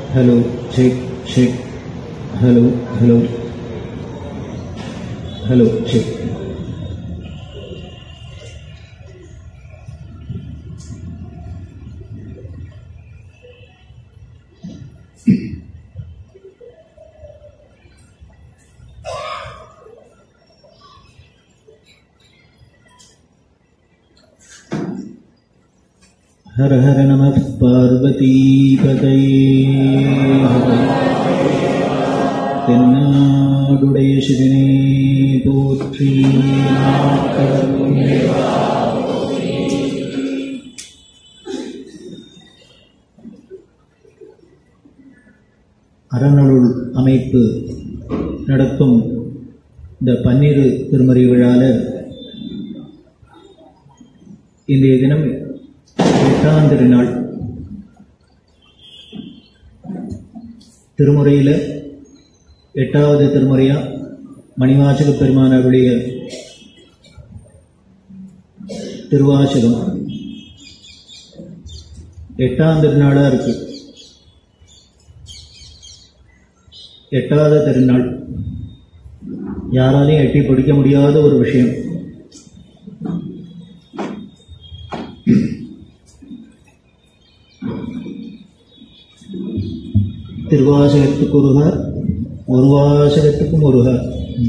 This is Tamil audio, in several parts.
Hello, check, check. Hello, hello. Hello, check. हर हर नमः பார்வதீபதையே தென்னாடுடைய சிவனே போற்றி அறநூல் அமைப்பு நடத்தும் இந்த பன்னிரு திருமறை விழால இன்றைய தினம் எட்டாம் திருநாள் திருமுறையில் எட்டாவது திருமுறையா மணிவாசக பெருமானருடைய திருவாசகம் எட்டாம் திருநாளா இருக்கு எட்டாவது திருநாள் யாராலையும் எட்டி பிடிக்க முடியாத ஒரு விஷயம் திருவாசகத்துக்கு ஒருவர் ஒரு வாசகத்துக்கும் ஒருவர்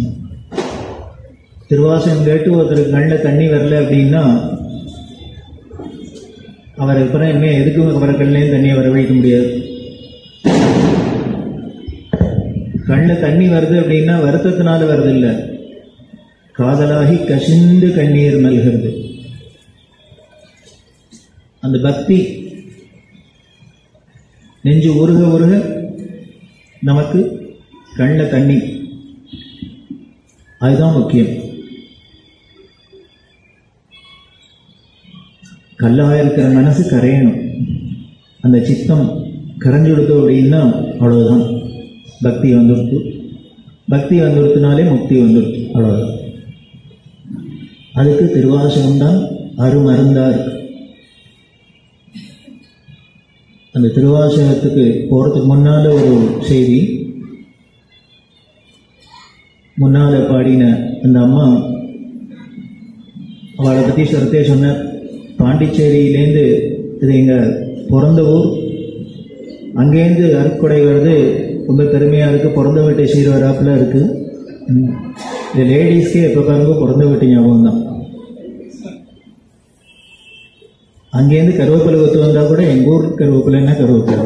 திருவாசகம் கேட்டு ஒருத்தருக்கு கண்ணில் தண்ணி வரல அப்படின்னா அவர் அப்புறம் இனிமேல் எதுக்கும் அவரை கண்ணிலையும் தண்ணியை வரவழைக்க முடியாது கண்ணில் தண்ணி வருது அப்படின்னா வருத்தத்தினால வருது இல்லை காதலாகி கசிந்து கண்ணீர் நல்கிறது அந்த பக்தி நெஞ்சு உருக உருக நமக்கு கண்ணில் தண்ணி அதுதான் முக்கியம் கல்லாக இருக்கிற மனசு கரையணும் அந்த சித்தம் கரைஞ்சு கொடுத்தோம் அப்படின்னா அவ்வளவுதான் பக்தி வந்துடுத்து பக்தி வந்துடுத்துனாலே முக்தி வந்துடுத்து அவ்வளவுதான் அதுக்கு திருவாசகம் தான் அருமருந்தா இருக்கு அந்த திருவாசகத்துக்கு போகிறதுக்கு முன்னால் ஒரு செய்தி முன்னால் பாடின அந்த அம்மா அவளை பற்றி சொல்றதே சொன்ன பாண்டிச்சேரியிலேருந்து இது எங்கள் பிறந்த ஊர் அங்கேருந்து அருக்குடை வருது ரொம்ப பெருமையாக இருக்குது பிறந்த வீட்டை சீர் வராப்பில் இருக்குது இந்த லேடிஸ்க்கே எப்போ பாருங்க பிறந்த வீட்டு ஞாபகம் தான் அங்கேருந்து கருவேப்பிலை ஒத்து வந்தா கூட எங்க ஊர் கருவேப்பிலைன்னா கருவேப்பிலை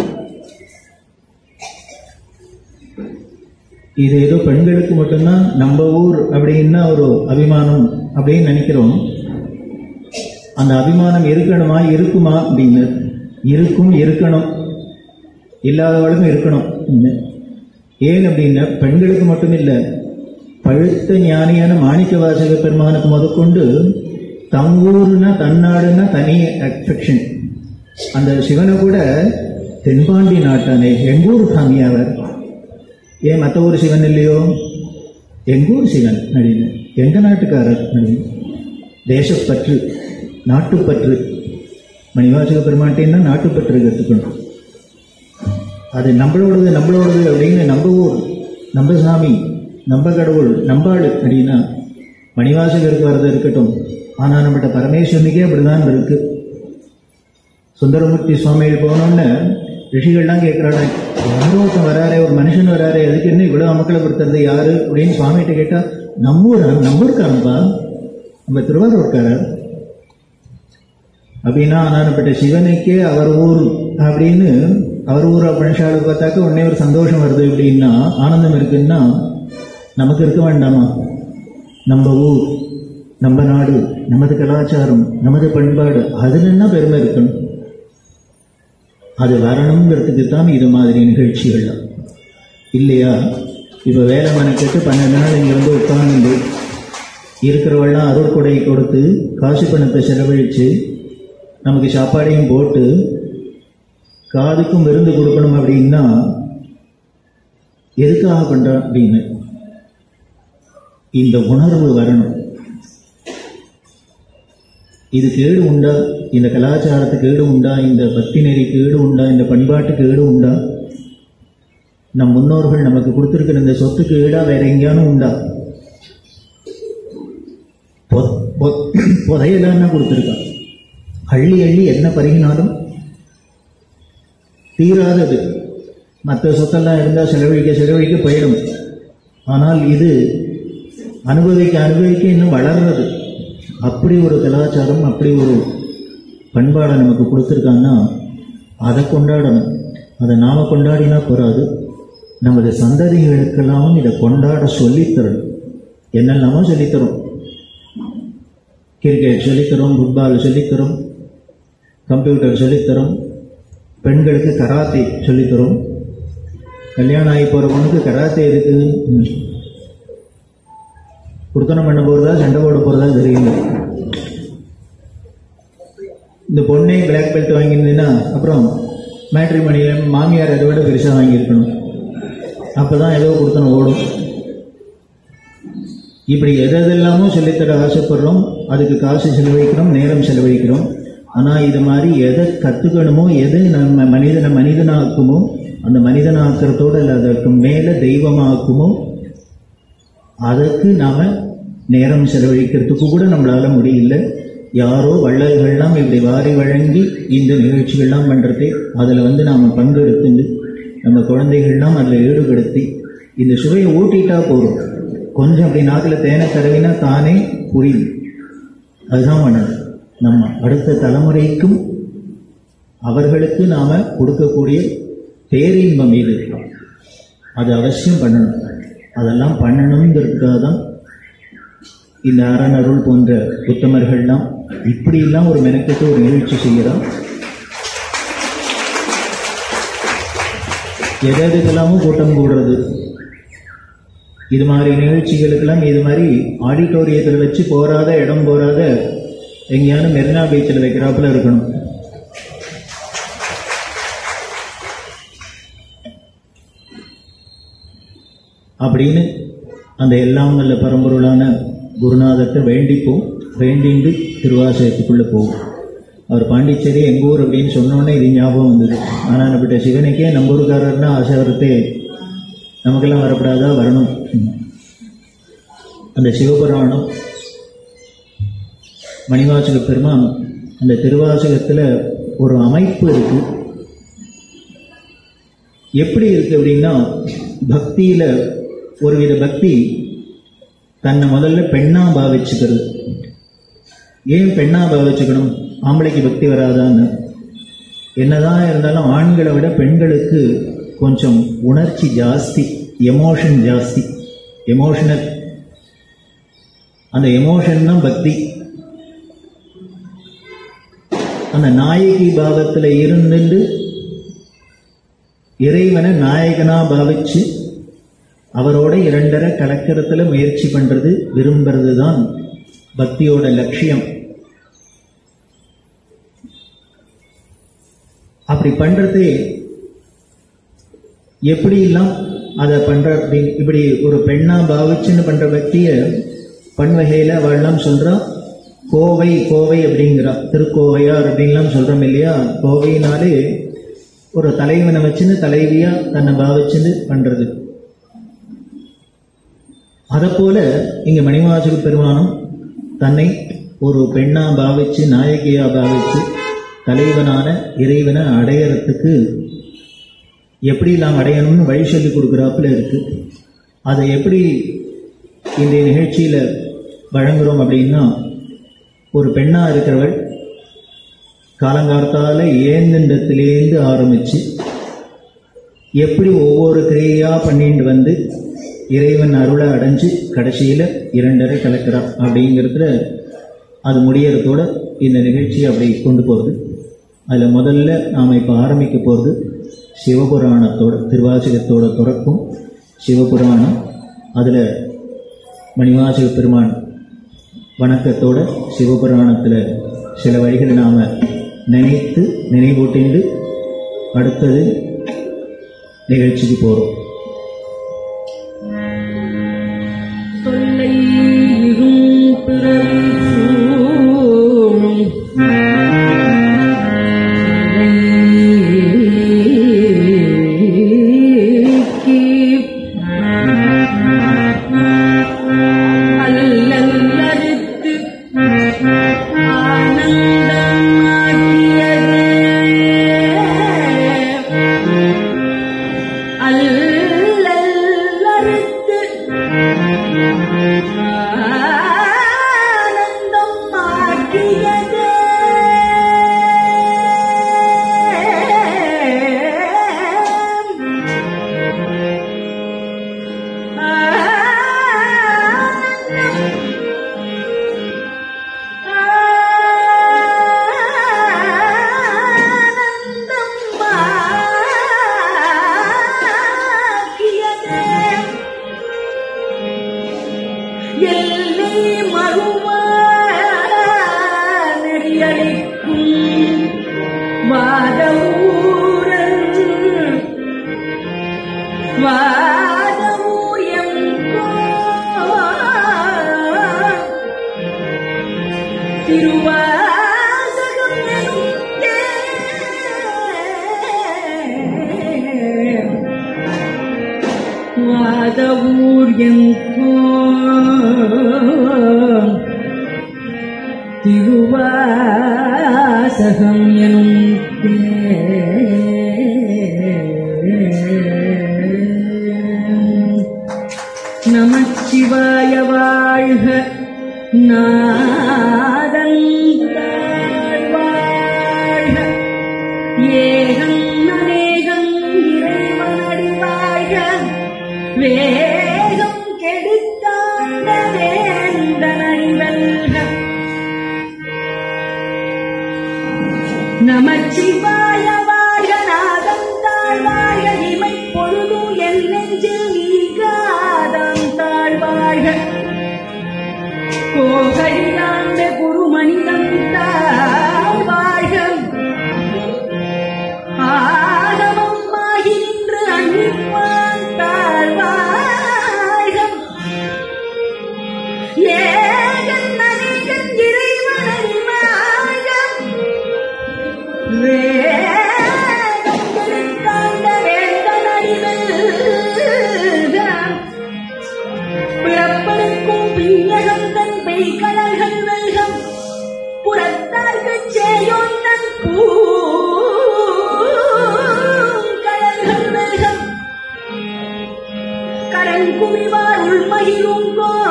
இது ஏதோ பெண்களுக்கு மட்டும்தான் நம்ம ஊர் அப்படின்னா ஒரு அபிமானம் அப்படின்னு நினைக்கிறோம் அந்த அபிமானம் இருக்கணுமா இருக்குமா அப்படின்னு இருக்கும் இருக்கணும் இல்லாதவளுக்கும் இருக்கணும் ஏன் அப்படின்னா பெண்களுக்கு மட்டும் இல்லை பழுத்த ஞானியான மாணிக்க வாசக பெருமானுக்கு முதற்கொண்டு தங்கூர்னா தன்னாடுன்னா தனி அஃபெக்ஷன் அந்த சிவனை கூட தென்பாண்டி நாட்டானே எங்கூர் சாமி அவர் ஏன் மற்ற ஊர் சிவன் இல்லையோ எங்கூர் சிவன் அப்படின்னு எங்க நாட்டுக்காரர் அப்படின்னு தேசப்பற்று நாட்டுப்பற்று மணிவாசக பெருமாட்டேன்னா நாட்டுப்பற்று கற்றுக்கணும் அது நம்மளோடது நம்மளோடது அப்படின்னு நம்ம ஊர் நம்ம சாமி நம்ம கடவுள் நம்பாடு அப்படின்னா மணிவாசகருக்கு வரது இருக்கட்டும் ஆனால் நம்மகிட்ட பரமேஸ்வரனுக்கே அப்படிதான் இருக்கு சுந்தரமூர்த்தி சுவாமிகள் போனோன்னு ரிஷிகள்லாம் கேட்குறாங்க யாரோ ஒருத்தன் வராரே ஒரு மனுஷன் வராரே அதுக்கு என்ன இவ்வளோ மக்களை கொடுத்துறது யாரு அப்படின்னு சுவாமிகிட்ட கேட்டால் நம்ம ஊரா நம்ம ஊருக்காரன்பா நம்ம திருவாரூர்காரர் அப்படின்னா ஆனானப்பட்ட சிவனுக்கே அவர் ஊர் அப்படின்னு அவர் ஊர் அப்படின்னு பார்த்தாக்க உடனே ஒரு சந்தோஷம் வருது அப்படின்னா ஆனந்தம் இருக்குன்னா நமக்கு இருக்க வேண்டாமா நம்ம ஊர் நம்ம நாடு நமது கலாச்சாரம் நமது பண்பாடு அதுல என்ன பெருமை இருக்கணும் அது வரணுங்கிறதுக்கு தான் இது மாதிரி நிகழ்ச்சிகள்லாம் இல்லையா இப்போ வேலை மெனக்கெட்டு பன்னெண்டு நாள் இங்கேருந்து உட்கார்ந்து இருக்கிறவெல்லாம் அருள் கொடை கொடுத்து காசு பணத்தை செலவழித்து நமக்கு சாப்பாடையும் போட்டு காதுக்கும் விருந்து கொடுக்கணும் அப்படின்னா எதுக்காக பண்ணுறோம் அப்படின்னு இந்த உணர்வு வரணும் இது கேடு உண்டா இந்த கலாச்சாரத்துக்கு கேடு உண்டா இந்த பக்தி நெறிக்கு கேடு உண்டா இந்த பண்பாட்டுக்கு கேடு உண்டா நம் முன்னோர்கள் நமக்கு கொடுத்திருக்கிற இந்த சொத்துக்கு ஈடா வேற எங்கேயானும் உண்டா பொ- பொ- புதையலான்னா கொடுத்துருக்கான் அள்ளி அள்ளி என்ன பருகினாலும் தீராதது மற்ற சொத்தெல்லாம் இருந்தால் செலவழிக்க செலவழிக்க போயிடும் ஆனால் இது அனுபவிக்க அனுபவிக்க இன்னும் வளர்றது அப்படி ஒரு கலாச்சாரம் அப்படி ஒரு பண்பாடை நமக்கு கொடுத்துருக்காங்கன்னா அதை கொண்டாடணும் அதை நாம கொண்டாடினா போறாது நமது சந்ததிகளுக்கெல்லாம் இதை கொண்டாட சொல்லித்தரணும் என்னெல்லாமோ சொல்லித்தரும் கிரிக்கெட் சொல்லித்தரோம் ஃபுட்பால் சொல்லித்தரோம் கம்ப்யூட்டர் சொல்லித்தரோம் பெண்களுக்கு கராத்தே சொல்லித்தரோம் கல்யாணம் ஆகி போகிற பொண்ணுக்கு கராத்தே இருக்குது ம். குடுத்தனம் பண்ண போகிறதா சண்டை போட போகிறதா தெரியல இந்த பொண்ணே பிளாக் பெல்ட் வாங்கியிருந்ததுன்னா அப்புறம் மேட்ரிமணியில் மாமியார் அதை விட பெருசாக வாங்கியிருக்கணும் அப்போ தான் ஏதோ கொடுத்தனம் ஓடும் இப்படி எது எதெல்லாமோ சொல்லித்தர ஆசைப்படுறோம் அதுக்கு காசு செலவழிக்கிறோம் நேரம் செலவழிக்கிறோம் ஆனால் இது மாதிரி எதை கற்றுக்கணுமோ எது நம்ம மனிதனை மனிதனாக்குமோ அந்த மனிதனாக்கிறதோடு இல்லை அதற்கு மேலே தெய்வமாக்குமோ அதற்கு நாம நேரம் செலவழிக்கிறதுக்கு கூட நம்மளால முடியல யாரோ வள்ளல்கள்லாம் இப்படி வாரி வழங்கி இந்த நிகழ்ச்சிகள்லாம் பண்றதே அதுல வந்து நாம பங்கெடுத்துண்டு நம்ம குழந்தைகள்லாம் அதுல ஈடுபடுத்தி இந்த சுவையை ஊட்டிட்டா போதும் கொஞ்சம் அப்படி நாக்குல தேனை தடவினா தானே புரியும் அதுதான் பண்ணணும் நம்ம அடுத்த தலைமுறைக்கும் அவர்களுக்கு நாம கொடுக்கக்கூடிய பேரின்பம் இது அது அவசியம் பண்ணணும் அதெல்லாம் பண்ணணுங்கிறதுக்காக தான் இந்த அறநருள் போன்ற உத்தமர்கள்லாம் இப்படியெல்லாம் ஒரு மெனக்கெட்டு ஒரு நிகழ்ச்சி செய்யலாம் எது எதுக்கெல்லாமும் கூட்டம் கூடுறது இது மாதிரி நிகழ்ச்சிகளுக்கெல்லாம் இது மாதிரி ஆடிட்டோரியத்தில் வச்சு போராத இடம் போராத எங்கேயாவது மெரினா பீச்சில் வைக்கிறாப்புல இருக்கணும் அப்படின்னு அந்த எல்லாம் நல்ல பரம்பொருளான குருநாதத்தை வேண்டிப்போம் வேண்டிண்டு திருவாசகத்துக்குள்ளே போவோம் அவர் பாண்டிச்சேரி எங்கள் ஊர் அப்படின்னு சொன்னோன்னே இது ஞாபகம் வந்தது ஆனால் நம்மகிட்ட சிவனுக்கே நம்ம ஊருக்காரர்னா ஆசை வரத்தே நமக்கெல்லாம் வரப்படாதா வரணும் ம். அந்த சிவபுராணம் மணிவாசக பெருமான் அந்த திருவாசகத்தில் ஒரு அமைப்பு இருக்கு எப்படி இருக்கு அப்படின்னா பக்தியில ஒருவித பக்தி தன்னை முதல்ல பெண்ணா பாவிச்சுக்கிறது ஏன் பெண்ணா பாவிச்சுக்கணும் ஆம்பளைக்கு பக்தி வராதான்னு என்னதான் இருந்தாலும் ஆண்களை விட பெண்களுக்கு கொஞ்சம் உணர்ச்சி ஜாஸ்தி எமோஷன் ஜாஸ்தி எமோஷனல் அந்த எமோஷன் தான் பக்தி அந்த நாயகி பாவத்தில் இருந்துட்டு இறைவனை நாயகனா பாவிச்சு அவரோட இரண்டரை கலக்கிறதுல முயற்சி பண்றது விரும்புறது தான் பக்தியோட லட்சியம் அப்படி பண்றது எப்படிலாம் அதை பண்ற அப்படி இப்படி ஒரு பெண்ணா பாவிச்சுன்னு பண்ற பக்திய பண்வகையில அவள்லாம் சொல்றா கோவை கோவை அப்படிங்கிறா திருக்கோவையார் அப்படின்லாம் சொல்றோம் இல்லையா கோவைனாலே ஒரு தலைவனை வச்சுன்னு தலைவியா தன்னை பாவிச்சுன்னு பண்றது அதை போல இங்க மணிவாசக பெருமானும் தன்னை ஒரு பெண்ணா பாவிச்சு நாயகியா பாவிச்சு தலைவனான இறைவனை அடையறதுக்கு எப்படி நாம் அடையணும்னு வழி சொல்லி கொடுக்குறாப்புல இருக்கு அதை எப்படி இந்த நிகழ்ச்சியில வழங்குறோம் அப்படின்னா ஒரு பெண்ணா இருக்கிறவள் காலங்காலத்தால ஏந்திண்டத்திலேருந்து ஆரம்பிச்சு எப்படி ஒவ்வொரு கிரியையா பண்ணிட்டு வந்து இறைவன் அருளை அடைஞ்சு கடைசியில இரண்டரை கலக்கிறா அப்படிங்கிறதுல அது முடியறதோட இந்த நிகழ்ச்சி அப்படி கொண்டு போகுது அதுல முதல்ல நாம இப்ப ஆரம்பிக்க போறது சிவபுராணத்தோட திருவாசகத்தோட துறக்கும் சிவபுராணம் அதுல மணிவாசக பெருமான் வணக்கத்தோட சிவபுராணத்துல சில வழிகளை நாம நினைத்து நினைவூட்டிண்டு அடுத்தது நிகழ்ச்சிக்கு போறோம் தொல்லை இரும் பிறர் சூழும் சிறைக்கு நாதவூர் எங்கோ திருவாசகம் எனும் தேன். நமச்சிவாய வாழ்க நாதன் வாழ்க ஏகம் அநேகம் இறைவனடி வாழ்க வேகம் கெடுத்தாண்ட வேந்தனடி வெல்க நமச்சிவாய வாழ்க நாதம் தாழ்வாழ்க இமை பொழுது என் நெஞ்சில் நீங்காதம் தாழ்வாழ்க கோகழியாண்ட குருமனிதம் தாழ்வாழ்க ஆகமம் ஆகி நின்று அன்னிப்பான் தாழ்வாழ்க ஏகன் அநேகன் இறைவனடி வாழ்க பிறப்பனுக்கும் பின்னகந்தன் பெய்கடல்கள் வெல்கம் புறத்தார்க்குச் சேயோன்னன் பூங்கடல்கள் வெல்கம் கடல் குவிவார் உள்மகிழும்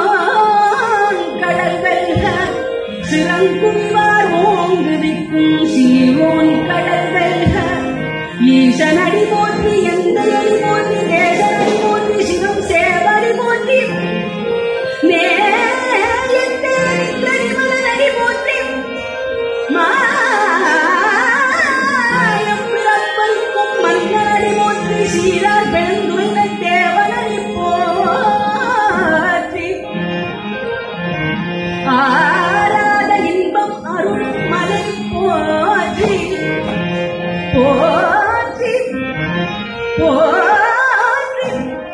கடல் வெல்க சிறங்குவிவார் ஓங்குவிக்கும் சீரோன் கடல் வெல்க ஈசனடி போற்றி எந்த அடி போற்றி தேசனடி போற்றி சிவம் சேவடி போற்றி நேயத்தேனிமலனடி போற்றி மாயம் பிறப்பருக்கும் மன்னனடி போற்றி சீரார் பெருந்துரைந்த தேவனடி போற்றி ஆராத இன்பம் அருளும் மலை போற்றி போற்றி போற்றி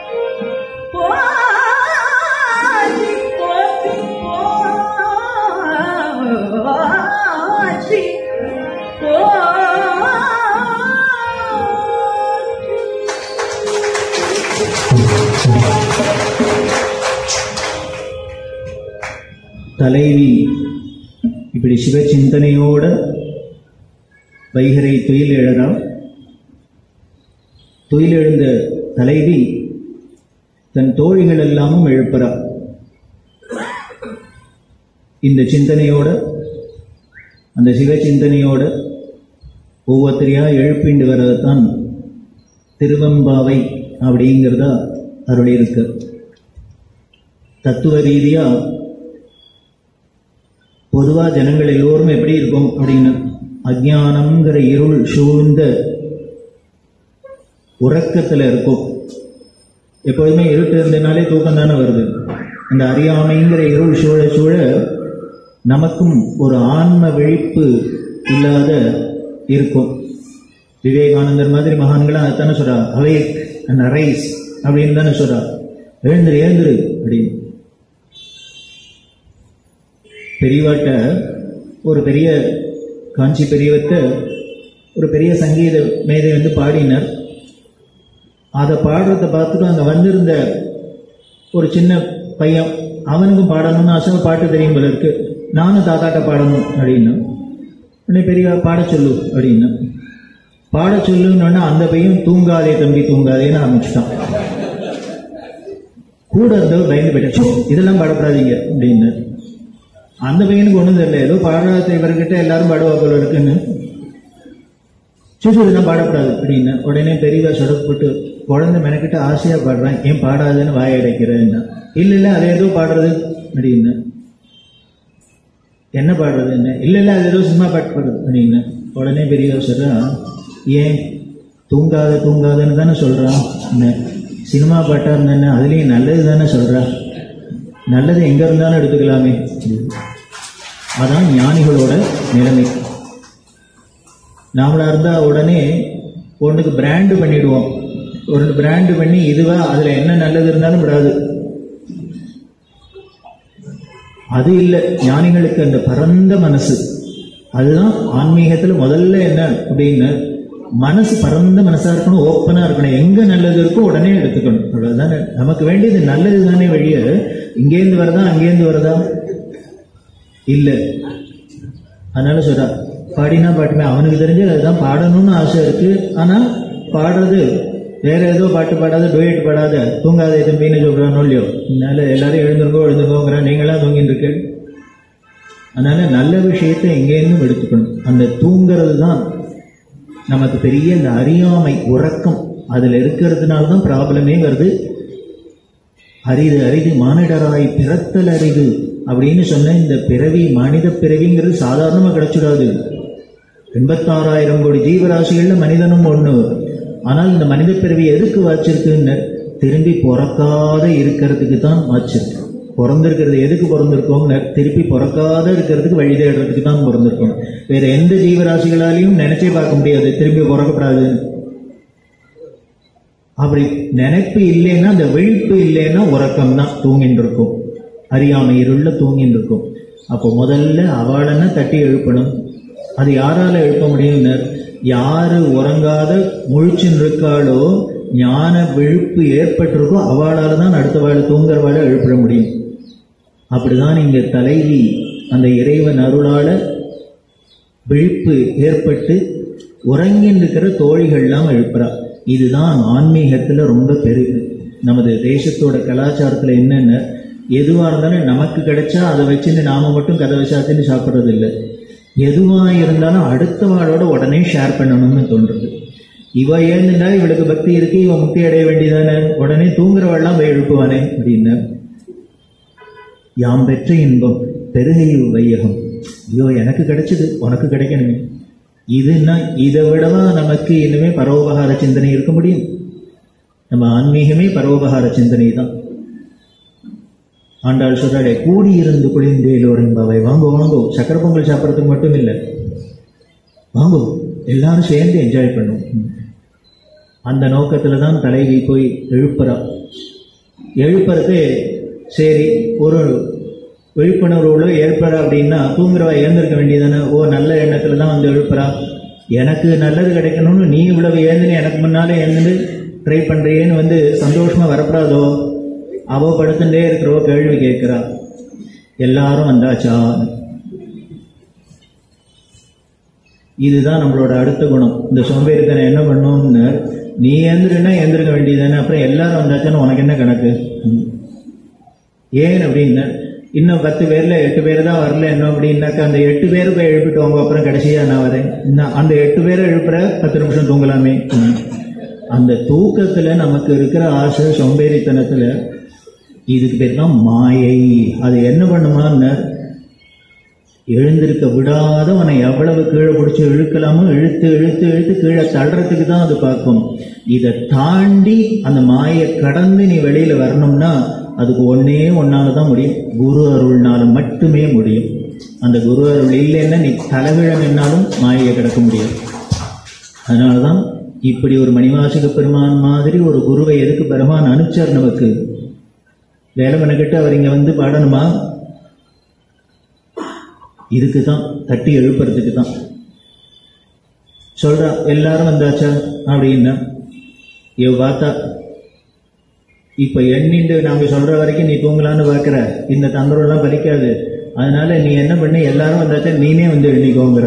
போற்றி போற்றி போற்றி தலைவி இப்படி சிவச்சிந்தனையோட வைகரை துயில் எழறா துயில் எழுந்த தலைவி தன் தோழிகள் எல்லாமும் எழுப்புறா இந்த சிந்தனையோட அந்த சிவ சிந்தனையோட ஒவ்வொருத்தரையா எழுப்பிண்டு வர்றதுதான் திருவம்பாவை அப்படிங்கிறதா அருளி இருக்கு தத்துவ ரீதியா பொதுவா ஜனங்கள் எல்லோரும் எப்படி இருக்கும் அப்படின்னு அஜானம்ங்கிற இருள் சூழ்ந்த உறக்கத்துல இருக்கும் எப்போதுமே இருட்டு இருந்தனாலே தூக்கம் தானே வருது அந்த அறியாமைங்கிற இருள் சூழ சூழ நமக்கும் ஒரு ஆன்ம விழிப்பு இல்லாத இருக்கும் விவேகானந்தர் மாதிரி மகான்கள் அதைத்தானே சொல்றா அவை அண்ட் அரைஸ் அப்படின்னு தானே சொல்றா எழுந்துரு எழுந்துரு அப்படின்னு பெரியவாட்ட ஒரு பெரிய காஞ்சி பெரியவத்த ஒரு பெரிய சங்கீத மேதை வந்து பாடினார் அதை பாடுறத பார்த்துட்டு அங்கே வந்திருந்த ஒரு சின்ன பையன் அவனுக்கும் பாடணும்னு ஆசை பாட்டு தெரியும் போல இருக்கு நானும் தாத்தாட்ட பாடணும் அப்படின்னு உடனே பெரிய பாட சொல்லு அப்படின்னு பாட சொல்லுன்னு அந்த பையன் தூங்காதே தம்பி தூங்காதேன்னு ஆரம்பிச்சுட்டான் கூட இருந்தவர் பயந்து போயிட்டா "சோ, இதெல்லாம் பாடப்படாதீங்க அப்படின்னு அந்த பையனுக்கு ஒன்றும் தெரியல ஏதோ பாடாத இவர்கிட்ட எல்லாரும் பாடுவா போல இருக்குன்னு சுசு இதெல்லாம் பாடக்கூடாது அப்படின்னு உடனே பெரியவா சொடப்பட்டு குழந்தை மெனக்கிட்ட ஆசையா பாடுறான் ஏன் பாடாதுன்னு வாய அடைக்கிறேன்னா இல்ல இல்ல அது ஏதோ பாடுறது அப்படின்னு என்ன பாடுறது என்ன இல்ல இல்ல அது ஏதோ சினிமா பாட்டு பாடுறது அப்படின்னு உடனே பெரியவா சொல்றா ஏன் தூங்காத தூங்காதன்னு தானே சொல்றான் என்ன சினிமா பாட்டா இருந்தானே அதுலயும் நல்லது தானே சொல்றா நல்லது எங்க இருந்தாலும் எடுத்துக்கலாமே அதான் ஞானிகளோட நிலைமை நாமளா இருந்தா உடனே ஒன்றுக்கு பிராண்டு பண்ணிடுவோம் ஒரு பிராண்டு பண்ணி இதுவா அதுல என்ன நல்லது இருந்தாலும் விடாது அது இல்லை ஞானிகளுக்கு அந்த பரந்த மனசு அதுதான் ஆன்மீகத்துல முதல்ல என்ன அப்படின்னு மனசு பரந்த மனசா இருக்கணும் ஓப்பனா இருக்கணும் எங்க நல்லது இருக்கோ உடனே எடுத்துக்கணும் அவ்வளவுதானே நமக்கு வேண்டியது நல்லது தானே வழிய இங்கேருந்து வரதா அங்கேருந்து வரதா இல்ல அதனால சொல்றா பாடினா பாட்டுமே அவனுக்கு தெரிஞ்சது அதுதான் பாடணும்னு ஆசை இருக்கு ஆனா பாடுறது வேற ஏதோ பாட்டு பாடாத டூயட் பாடாத தூங்காத தம்பின்னு சொல்றானோ இல்லையோ அதனால எல்லாரும் எழுந்துருங்கோ எழுந்துங்கோங்கிறான் நீங்களாம் தூங்கிட்டு இருக்கு அதனால நல்ல விஷயத்தை எங்கேருந்தும் எடுத்துக்கணும் அந்த தூங்குறது தான் நமக்கு பெரிய இந்த அறியாமை உறக்கம் அதுல இருக்கிறதுனால தான் ப்ராப்ளமே வருது அரிது அரிது மானிடராய் பிறத்தல் அரிது அப்படின்னு சொன்ன இந்த பிறவி மனித பிறவிங்கிறது சாதாரணமா கிடைச்சிடாது எண்பத்தாறாயிரம் கோடி ஜீவராசிகள்ல மனிதனும் ஒண்ணு ஆனால் இந்த மனித பிறவி எதுக்கு வாச்சிருக்குன்னு திரும்பி பிறக்காத இருக்கிறதுக்கு தான் வாச்சிருக்கு பிறந்திருக்கிறது எதுக்கு பிறந்திருக்கோம்னு திருப்பி பிறக்காத இருக்கிறதுக்கு வழி தேடுறதுக்கு தான் பிறந்திருக்கோம் வேற எந்த ஜீவராசிகளாலையும் நினைச்சே பார்க்க முடியாது திரும்பி பிறக்கப்படாது அப்படி நினைப்பு இல்லைன்னா அந்த விழிப்பு இல்லைன்னா உறக்கம் தான் தூங்கிட்டு இருக்கும் அறியாமை இருள்ள தூங்கிட்டு இருக்கும் அப்போ முதல்ல அவளனை தட்டி எழுப்பணும் அது யாரால எழுப்ப முடியும்னு யாரு உறங்காத முழிச்சுன்னு இருக்காளோ ஞான விழிப்பு ஏற்பட்டிருக்கோ அவளால தான் அடுத்தவாளை தூங்குறவாளை எழுப்பிட முடியும் அப்படிதான் இங்க தலைவி அந்த இறைவன் அருளால விழிப்பு ஏற்பட்டு உறங்கின்னு இருக்கிற தோழிகள்லாம் எழுப்புறா இதுதான் ஆன்மீகத்துல ரொம்ப பெருகு நமது தேசத்தோட கலாச்சாரத்துல என்னென்ன எதுவா இருந்தாலும் நமக்கு கிடைச்சா அதை வச்சுன்னு நாம மட்டும் கதை வச்சாத்துன்னு சாப்பிட்றது இல்லை எதுவா இருந்தாலும் அடுத்தவாளோட உடனே ஷேர் பண்ணணும்னு தோன்றுறது இவ ஏந்துண்டா இவளுக்கு பக்தி இருக்கு இவ முக்தி அடைய வேண்டியதானே உடனே தூங்குறவெல்லாம் போய் எழுப்புவானே அப்படின்னு யாம் பெற்ற இன்பம் பெருகை வையகம் ஐயோ எனக்கு கிடைச்சது உனக்கு கிடைக்கணுமே இதுன்னா இதை விடவா நமக்கு இனிமே பரோபகார சிந்தனை இருக்க முடியும் நம்ம ஆன்மீகமே பரோபகார சிந்தனை தான் ஆண்டாள் சொல்றாளே கூடியிருந்து குளிர்ந்தேலோர் என்பவை வாங்கோ வாங்கோ சக்கரை பொங்கல் சாப்பிட்றதுக்கு மட்டும் இல்லை வாங்கோ எல்லாரும் சேர்ந்து என்ஜாய் பண்ணுவோம் அந்த நோக்கத்துல தான் தலைவி போய் எழுப்புறா எழுப்புறது சரி ஒரு விழிப்புணர்வுல ஏற்படுறா அப்படின்னா தூங்குறவா ஏந்திருக்க வேண்டியதானே ஓ நல்ல எண்ணத்துல தான் வந்து எழுப்புறா எனக்கு நல்லது கிடைக்கணும்னு நீ இவ்வளவு ஏந்துன்னு எனக்கு முன்னாலே எழுந்து ட்ரை பண்றியேன்னு வந்து சந்தோஷமா வரப்படாதோ அவ படுத்துட்டே இருக்கிறவோ கேள்வி கேட்கிறா எல்லாரும் வந்தாச்சா இதுதான் நம்மளோட அடுத்த குணம் இந்த சோம்பேறித்தனம் என்ன பண்ணும்னு நீ ஏந்திருன்னா ஏந்திருக்க வேண்டியதானே அப்புறம் எல்லாரும் வந்தாச்சான்னு உனக்கு என்ன கணக்கு ம். ஏன் அப்படின்னு இன்னும் பத்து பேர்ல எட்டு பேர் தான் வரல என்ன அப்படின்னாக்கா அந்த எட்டு பேர் போய் எழுப்பிட்டு வாங்க அப்புறம் கடைசியா நான் வரேன் இன்னும் அந்த எட்டு பேரை எழுப்புற பத்து நிமிஷம் தூங்கலாமே ம். அந்த தூக்கத்துல நமக்கு இருக்கிற ஆசை சோம்பேறித்தனத்துல இதுக்கு பேர் தான் மாயை அது என்ன பண்ணுமான்னு எழுந்திருக்க விடாத உன்னை எவ்வளவு கீழே பிடிச்சி இழுக்கலாமோ இழுத்து இழுத்து இழுத்து கீழே தள்ளுறதுக்கு தான் அது பார்க்கும் இதை தாண்டி அந்த மாயை கடந்து நீ வெளியில வரணும்னா அதுக்கு ஒன்னே ஒன்னால தான் முடியும் குரு அருள்னால மட்டுமே முடியும் அந்த குரு அருள் இல்லைன்னா நீ தலைவிழ நின்னாலும் மாயையை கிடக்க முடியாது அதனாலதான் இப்படி ஒரு மணிவாசக பெருமான் மாதிரி ஒரு குருவை எதுக்கு பெருமான் அனுப்பிச்சார் நமக்கு வேலை மெனக்கிட்டு அவர் இங்க வந்து பாடணுமா இதுக்கு தான் தட்டி எழுப்புறதுக்கு தான் சொல்றா எல்லாரும் வந்தாச்சா அப்படின்னா இவ பார்த்தா இப்ப எண்ணிண்டு நாங்க சொல்ற வரைக்கும் நீ தூங்கலான்னு பாக்குற இந்த தந்திரம்லாம் பலிக்காது அதனால நீ என்ன பண்ண எல்லாரும் வந்தாச்சா நீனே வந்து எண்ணிக்கோங்கிற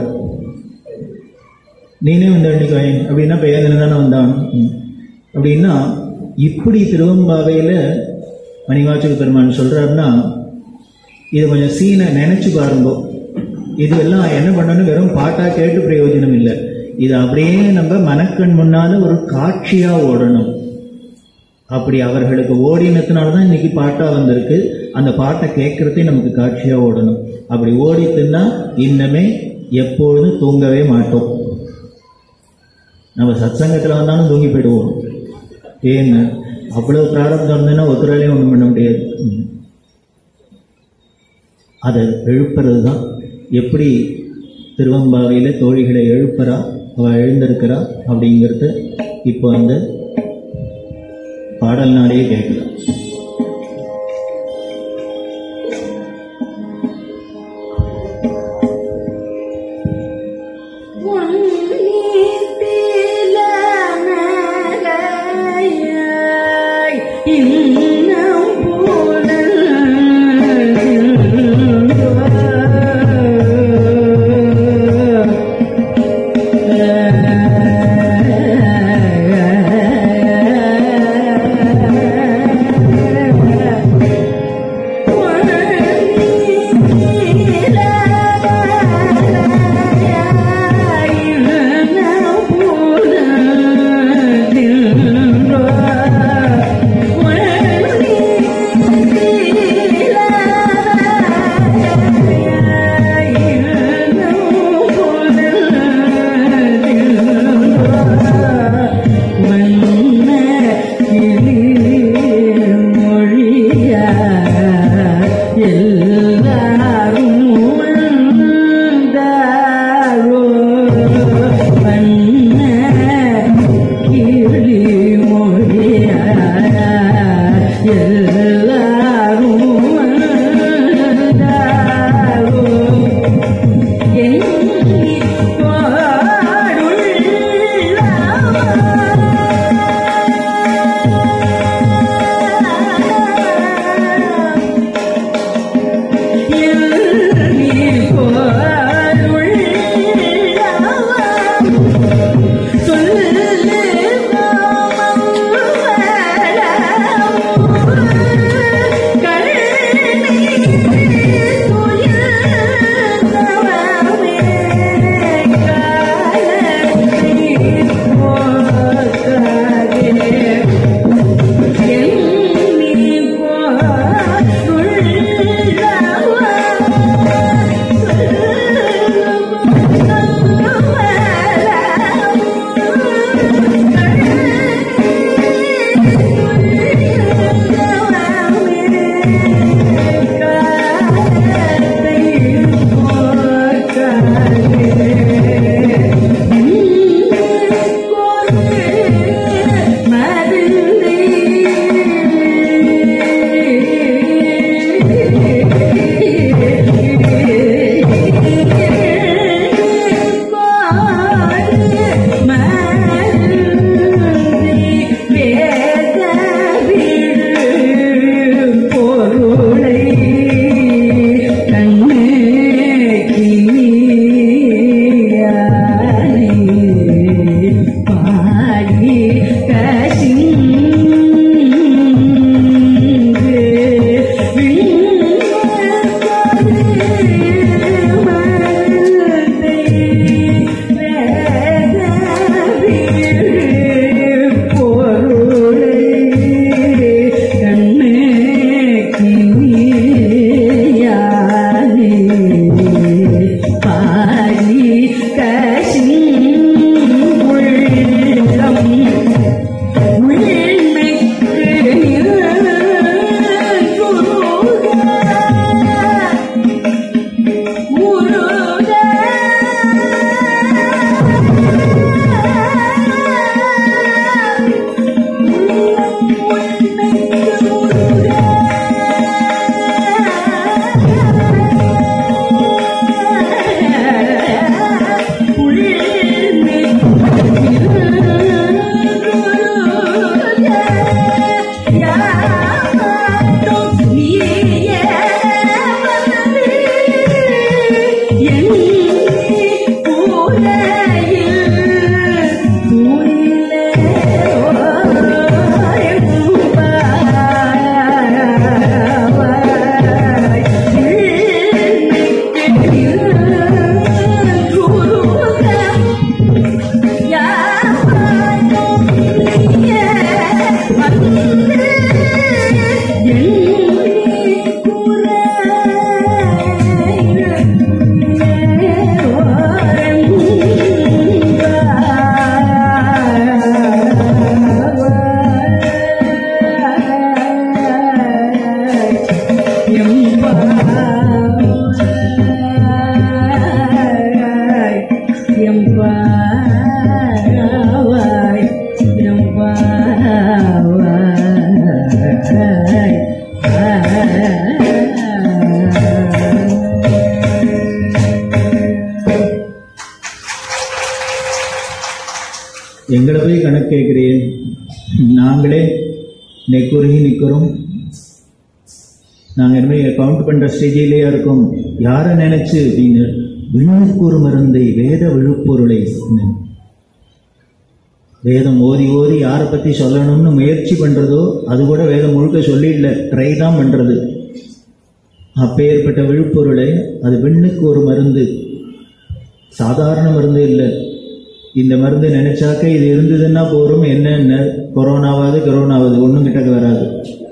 நீனே வந்து எண்ணிக்கோ அப்படின்னா பெயர்ந்து தானே வந்தான் ம். அப்படின்னா இப்படி திருவம்பாவையில மணிவாச்சக பெருமான் சொல்றாருன்னா இது கொஞ்சம் சீனை நினைச்சு பாருங்க இது எல்லாம் என்ன பண்ணணும் வெறும் பாட்டா கேட்டு பிரயோஜனம் இல்லை இது அப்படியே நம்ம மனக்கண் முன்னால ஒரு காட்சியா ஓடணும் அப்படி அவர்களுக்கு ஓடினதுனால தான் இன்னைக்கு பாட்டா வந்திருக்கு அந்த பாட்டை கேட்கறதே நமக்கு காட்சியா ஓடணும் அப்படி ஓடித்துன்னா இன்னமே எப்பொழுதும் தூங்கவே மாட்டோம் நம்ம சத்சங்கத்துல வந்தாலும் தூங்கி போயிடுவோம் ஏன்னு அவ்வளவு பிராரப்தம் இருந்ததுன்னா ஒருத்தராலையும் ஒண்ணும் பண்ண முடியாது ம். அதை எழுப்புறது தான் எப்படி திருவம்பாவையில தோழிகளை எழுப்புறா அவ எழுந்திருக்கிறா அப்படிங்கிறது இப்போ அந்த பாடல்னாலேயே கேட்கலாம் ஒன்னீர் போய் கணக்கு கேட்கிறேன் நாங்களே நெக்குருகி நிற்கிறோம் நாங்கள் இனிமேல் கவுண்ட் பண்ற ஸ்டேஜிலேயே இருக்கோம் யாரை நினைச்சு அப்படின்னு விண்ணுக்கு ஒரு மருந்தை வேத விழுப்பொருளை வேதம் ஓதி ஓதி யாரை பத்தி சொல்லணும்னு முயற்சி பண்றதோ அது கூட வேதம் முழுக்க சொல்லிடல ட்ரை தான் பண்றது அப்பேற்பட்ட விழுப்பொருளை அது விண்ணுக்கு ஒரு மருந்து சாதாரண மருந்து இல்லை இந்த மருந்து நினைச்சாக்க இது இருந்ததுன்னா போரும் என்னென்ன கொரோனாவாது கொரோனாவது ஒன்றும் கிட்டக்கு வராது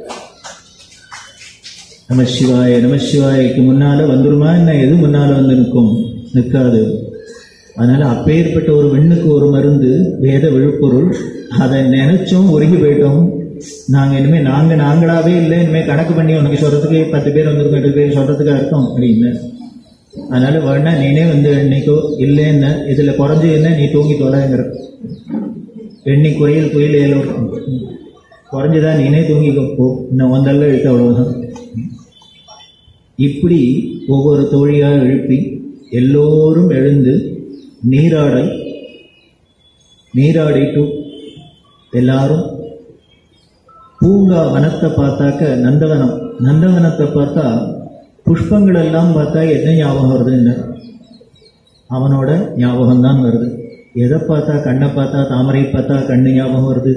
நம சிவாய நம சிவாய்க்கு முன்னால வந்துருமா என்ன எது முன்னால வந்து நிற்கும் நிற்காது அதனால அப்பேற்பட்ட ஒரு வெண்ணுக்கு ஒரு மருந்து வேத விழுப்பொருள் அதை நினைச்சோம் உருகி போயிட்டோம் நாங்க இனிமே நாங்க நாங்களாவே இல்லை இனிமே கணக்கு பண்ணி உனக்கு சொல்றதுக்கு பத்து பேர் வந்திருக்கோம் எட்டு பேர் சொல்றதுக்கு அர்த்தம் அப்படின்னு அதனால வேணா நீனே வந்து எண்ணிக்கோ இல்லைன்னு இதுல குறைஞ்சு என்ன நீ தூங்கி தொலைங்கிற எண்ணி குறையில் புயல் ஏழும் குறைஞ்சுதான் நீனே தூங்கிக்கோ போ இன்னும் வந்தல்ல இழுத்து அவ்வளவுதான் இப்படி ஒவ்வொரு தோழியாக எழுப்பி எல்லோரும் எழுந்து நீராடை நீராடிட்டு எல்லாரும் பூங்கா வனத்தை பார்த்தாக்க நந்தவனம் நந்தவனத்தை பார்த்தா புஷ்பங்கள் எல்லாம் பார்த்தா என்ன ஞாபகம் வருதுன்னு அவனோட ஞாபகம் தான் வருது எதை பார்த்தா கண்ணை பார்த்தா தாமரை பார்த்தா கண்ணு ஞாபகம் வருது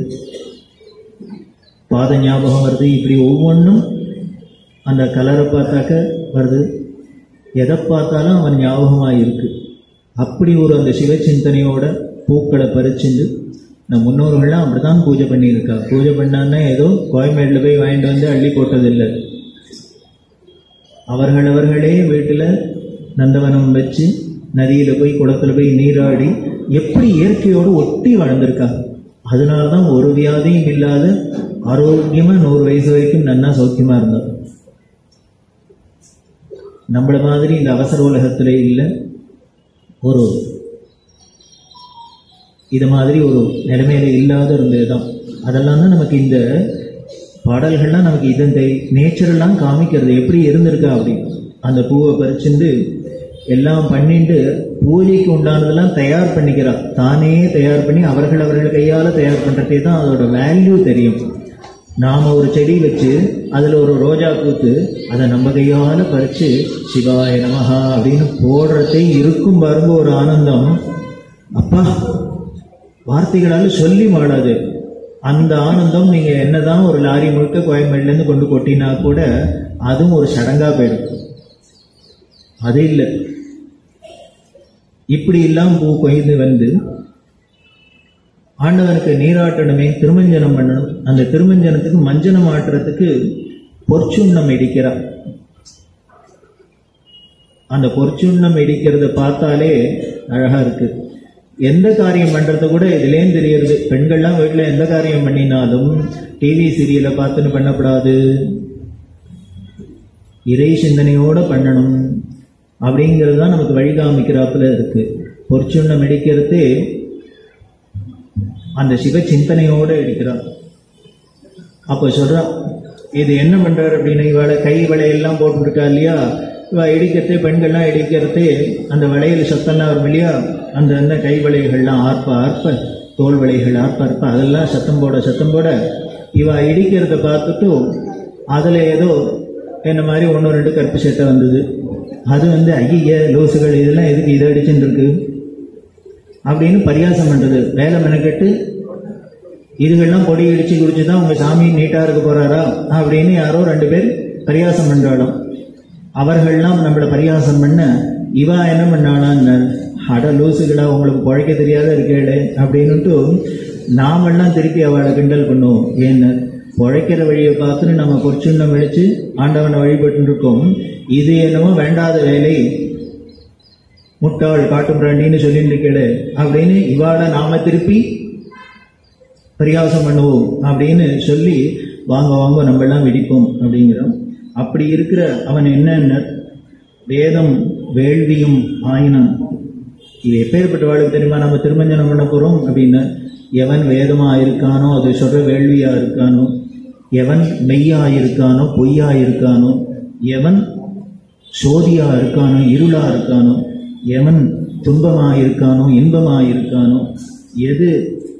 பாத ஞாபகம் வருது இப்படி ஒவ்வொன்றும் அந்த கலரை பார்த்தாக்க வருது எதை பார்த்தாலும் அவன் ஞாபகமாக இருக்கு அப்படி ஒரு அந்த சிவச்சிந்தனையோட பூக்களை பறிச்சுண்டு நம் முன்னோர்கள்லாம் அப்படிதான் பூஜை பண்ணியிருக்கா பூஜை பண்ணான்னா ஏதோ கோயம்பேடில் போய் வாங்கிட்டு வந்து அள்ளி போட்டதில்லை அவர்கள் அவர்களே வீட்டில் நந்தவனம் வச்சு நதியில் போய் குளத்துல போய் நீராடி எப்படி இயற்கையோடு ஒட்டி வாழ்ந்திருக்கா அதனால தான் ஒரு வியாதியும் இல்லாத ஆரோக்கியமாக நூறு வயசு வரைக்கும் நன்னா சௌக்கியமாக இருந்தான் நம்மள மாதிரி இந்த அவசர உலகத்துல இல்லை ஒரு இது மாதிரி ஒரு நிலைமையில இல்லாத இருந்தது தான் அதெல்லாம் தான் நமக்கு இந்த பாடல்கள்லாம் நமக்கு இதன் நேச்சரெல்லாம் காமிக்கிறது எப்படி இருந்திருக்கா அப்படி அந்த பூவை பறிச்சுண்டு எல்லாம் பண்ணிட்டு பூஜைக்கு உண்டானதெல்லாம் தயார் பண்ணிக்கிறா தானே தயார் பண்ணி அவர்கள் அவர்கள் கையால தயார் பண்றதே தான் அதோட வேல்யூ தெரியும் நாம ஒரு செடி வச்சு அதுல ஒரு ரோஜா பூத்து அதை நம்ம கையால பறிச்சு சிவாய நமஹா அப்படின்னு போடுறதே இருக்கும் பாருங்க ஒரு ஆனந்தம் அப்பா வார்த்தைகளால சொல்லி மாடாது அந்த ஆனந்தம் நீங்க என்னதான் ஒரு லாரி முழுக்க கோயம்பேடுல இருந்து கொண்டு கொட்டினா கூட அதுவும் ஒரு சடங்கா போயிடும் அது இல்லை இப்படி எல்லாம் பூ கொய்து வந்து ஆண்டவனுக்கு நீராட்டணுமே திருமஞ்சனம் பண்ணணும் அந்த திருமஞ்சனத்துக்கு மஞ்சனம் ஆட்டுறதுக்கு பொற்சுண்ணம் இடிக்கிறார் அந்த பொற்சுண்ணம் இடிக்கிறத பார்த்தாலே அழகா இருக்கு எந்த காரியம் பண்றது கூட இதுலேயும் தெரியறது பெண்கள்லாம் வீட்டில் எந்த காரியம் பண்ணினாலும் டிவி சீரியலை பார்த்துன்னு பண்ணக்கூடாது இறை சிந்தனையோட பண்ணணும் அப்படிங்கிறது தான் நமக்கு வழி காமிக்கிறாப்புல இருக்கு பொற்சுண்ணம் இடிக்கிறதே அந்த சிவ சிந்தனையோட எடுக்கிறார் அப்ப சொல்றா இது என்ன பண்றாரு அப்படின்னு இவளை கை வளையெல்லாம் போட்டுருக்கா இல்லையா இவ இடிக்கிறதே பெண்கள்லாம் இடிக்கிறதே அந்த வளையல் சத்தம்லாம் வரும் இல்லையா அந்த அந்த கை வளையல்கள்லாம் ஆர்ப்ப ஆர்ப்ப தோல் வளைகள் ஆர்ப்ப ஆர்ப்ப அதெல்லாம் சத்தம் போட சத்தம் போட இவ இடிக்கிறத பார்த்துட்டு அதுல ஏதோ என்ன மாதிரி ஒன்று ரெண்டு கருப்பு சட்டை வந்தது அது வந்து ஐய லூசுகள் இதெல்லாம் எதுக்கு இதை அடிச்சுட்டு இருக்கு அப்படின்னு பரியாசம் பண்றது வேலை மெனக்கெட்டு இதுகள்லாம் பொடி இடிச்சு குடிச்சு தான் உங்க சாமி நீட்டா இருக்க போறாரா அப்படின்னு யாரோ ரெண்டு பேர் பரியாசம் பண்றாலும் அவர்கள்லாம் நம்மள பரியாசம் பண்ண இவா என்ன பண்ணானான்னு அட லூசுகளா உங்களுக்கு பழைக்க தெரியாத இருக்கேளே அப்படின்னுட்டு நாமெல்லாம் திருப்பி அவளை கிண்டல் பண்ணுவோம் ஏன்னு பழைக்கிற வழியை பார்த்துன்னு நம்ம பொற்சுண்ணம் விழிச்சு ஆண்டவனை வழிபட்டு இருக்கோம் இது என்னமோ வேண்டாத வேலை முட்டாள் காட்டு பிராண்டின்னு சொல்லிட்டு இருக்கேளே அப்படின்னு இவாட நாம திருப்பி பரிகாசம் பண்ணுவோம் அப்படின்னு சொல்லி வாங்க வாங்க நம்ம எல்லாம் வெடிப்போம் அப்படிங்கிறோம் அப்படி இருக்கிற அவன் என்ன வேதம் வேள்வியும் ஆயினம் இது எப்பேற்பட்ட வாழ்க்கை தெரியுமா நம்ம திருமஞ்சனம் பண்ண போறோம் அப்படின்னு எவன் வேதமா இருக்கானோ அது சொல்ற வேள்வியா இருக்கானோ எவன் மெய்யா இருக்கானோ பொய்யா இருக்கானோ எவன் சோதியா இருக்கானோ இருளா இருக்கானோ எவன் துன்பமா இருக்கானோ இன்பமா இருக்கானோ எது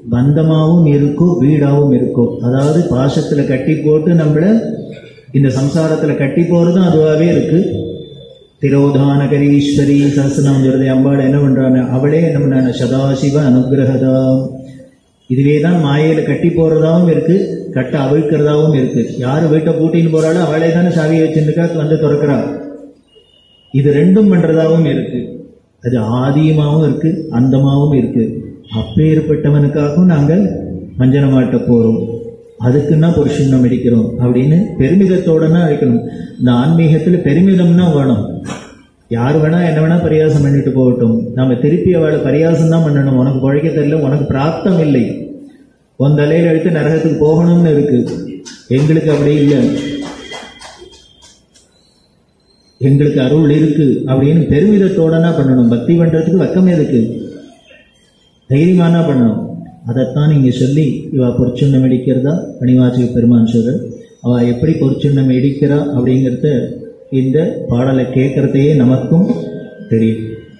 பந்தமாவும் இருக்கும் வீடாவும் இருக்கும் அதாவது பாசத்துல கட்டி போட்டு நம்மள இந்த சம்சாரத்துல கட்டி போறதும் அதுவாகவே இருக்கு திரோதானகரீஸ்வரி சஹசிரநாமம் சொல்றது அம்பாள் என்ன பண்றாங்க அவளே என்ன பண்ணாங்க சதாசிவ அனுகிரகதா இதுவே தான் மாயையில கட்டி போறதாவும் இருக்கு கட்ட அவிழ்க்கிறதாவும் இருக்கு யாரு வீட்டை பூட்டின்னு போறாளோ அவளே தானே சாவியை வச்சிருக்கா வந்து திறக்கிறா இது ரெண்டும் பண்றதாவும் இருக்கு அது ஆதியமாவும் இருக்கு அந்தமாவும் இருக்கு அப்பேற்பட்டவனுக்காகவும் நாங்கள் மஞ்சனமாட்ட போறோம் அதுக்குன்னா புருஷன்னம் அடிக்கிறோம் அப்படின்னு பெருமிதத்தோடனா அடிக்கணும் இந்த ஆன்மீகத்துல பெருமிதம்னா வேணும் யார் வேணா என்ன வேணா பரியாசம் பண்ணிட்டு போகட்டும் நாம திருப்பி அவளை பரியாசம் தான் பண்ணணும் உனக்கு பழைக்க தெரியல உனக்கு பிராப்தம் இல்லை உன் தலையில எடுத்து நரகத்துக்கு போகணும்னு இருக்கு எங்களுக்கு அப்படி இல்லை எங்களுக்கு அருள் இருக்கு அப்படின்னு பெருமிதத்தோடனா பண்ணணும் பக்தி பண்றதுக்கு வெக்கம் எதுக்கு தைரியமானா பண்ணணும் அதைத்தான் இங்க சொல்லி இவ பொற்சுண்ணம் இடிக்கிறதா பணிவாச்சி பெருமான் சொல்ற அவ எப்படி பொற்சுண்ணம் இடிக்கிறா அப்படிங்கிறத இந்த பாடலை கேட்கறதையே நமக்கும் தெரியும்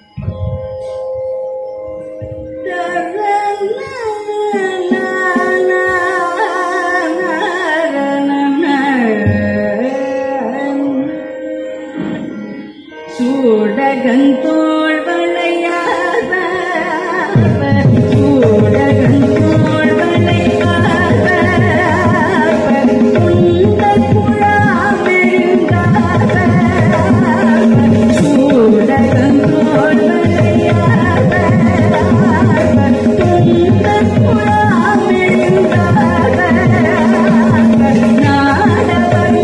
சூடகந்தோள் வளையாத சூடகந்தோள் வளையாத உந்த குழாமெழுந்தாத சூடகந்தோள் வளையாத உந்த குழாமெழுந்தாத நாடவர்